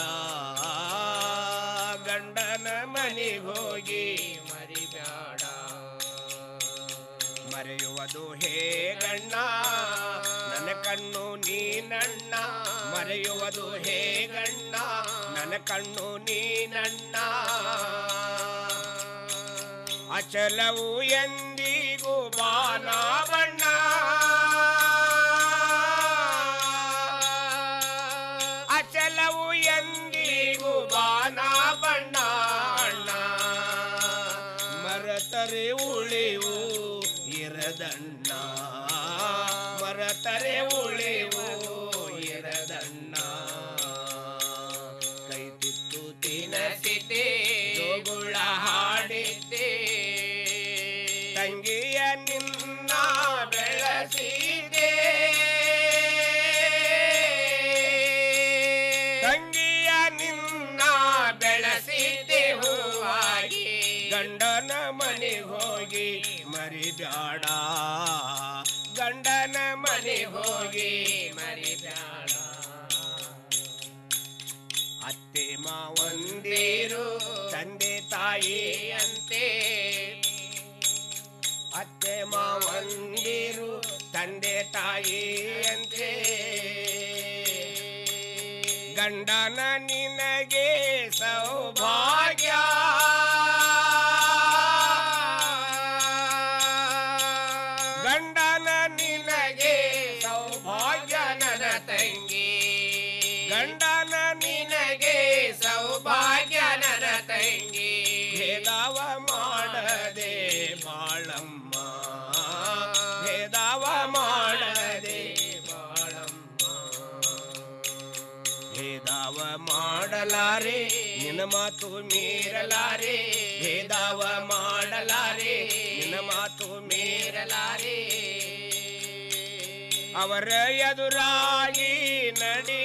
ಗಂಡನ ಮನೆಗೋಗಿ ಮರಿಬ್ಯಾಡ ಮರೆಯುವುದು ಹೇಗಣ್ಣ ನನ್ನ ಕಣ್ಣು ನೀನಣ್ಣ ಮರೆಯುವುದು ಹೇಗಣ್ಣ ನನ್ನ ಕಣ್ಣು ನೀನಣ್ಣ ಅಚಲವು ಎಂದಿಗೂ ಬಾನ ಬಣ್ಣ ಅಚಲವು ಎಂದಿಗೂ ಬಾನ ಬಣ್ಣ ಅಣ್ಣ ಮರತರೆ ಉಳಿವು ಇರದಣ್ಣ ಮರತರೆ ಉಳಿವು ಇರದಣ್ಣ ಕೈ ತುತ್ತು ತಿನಸಿದೆ ಜೋಗುಳ ಹಾಡಿದ್ದೆ ತಂಗಿಯ ನಿನ್ನ ಬೆಳೆಸಿದೆ ತಂಗಿಯ ನಿನ್ನ ಬೆಳೆಸಿದ್ದೆ ಹೂವಾಗಿ ಗಂಡನ ಮನೆಗೋಗಿ ಮರಿಬ್ಯಾಡ ಗಂಡನ ಮನೆಗೋಗಿ ಮರಿಬ್ಯಾಡ ಅತ್ತೆ ಮಾವಂದಿರು ತಂದೆ ತಾಯಿ ಅಂತೆ ಅತ್ತೆ ಮಾವಂದಿರು ತಂದೆ ತಾಯಿ ಅಂತೆ ಗಂಡನ ನಿನಗೆ ಸೌಭಾಗ್ಯ ಭೇದಾವ ಮಾಡಲಾರೆ ನಿನ್ನ ಮಾತು ಮೀರಲಾರೆ ಭೇದಾವ ಮಾಡಲಾರೆ ನಿನ್ನ ಮಾತು ಮೀರಲಾರೆ ಅವರ ಎದುರಾಗಿ ನಡಿ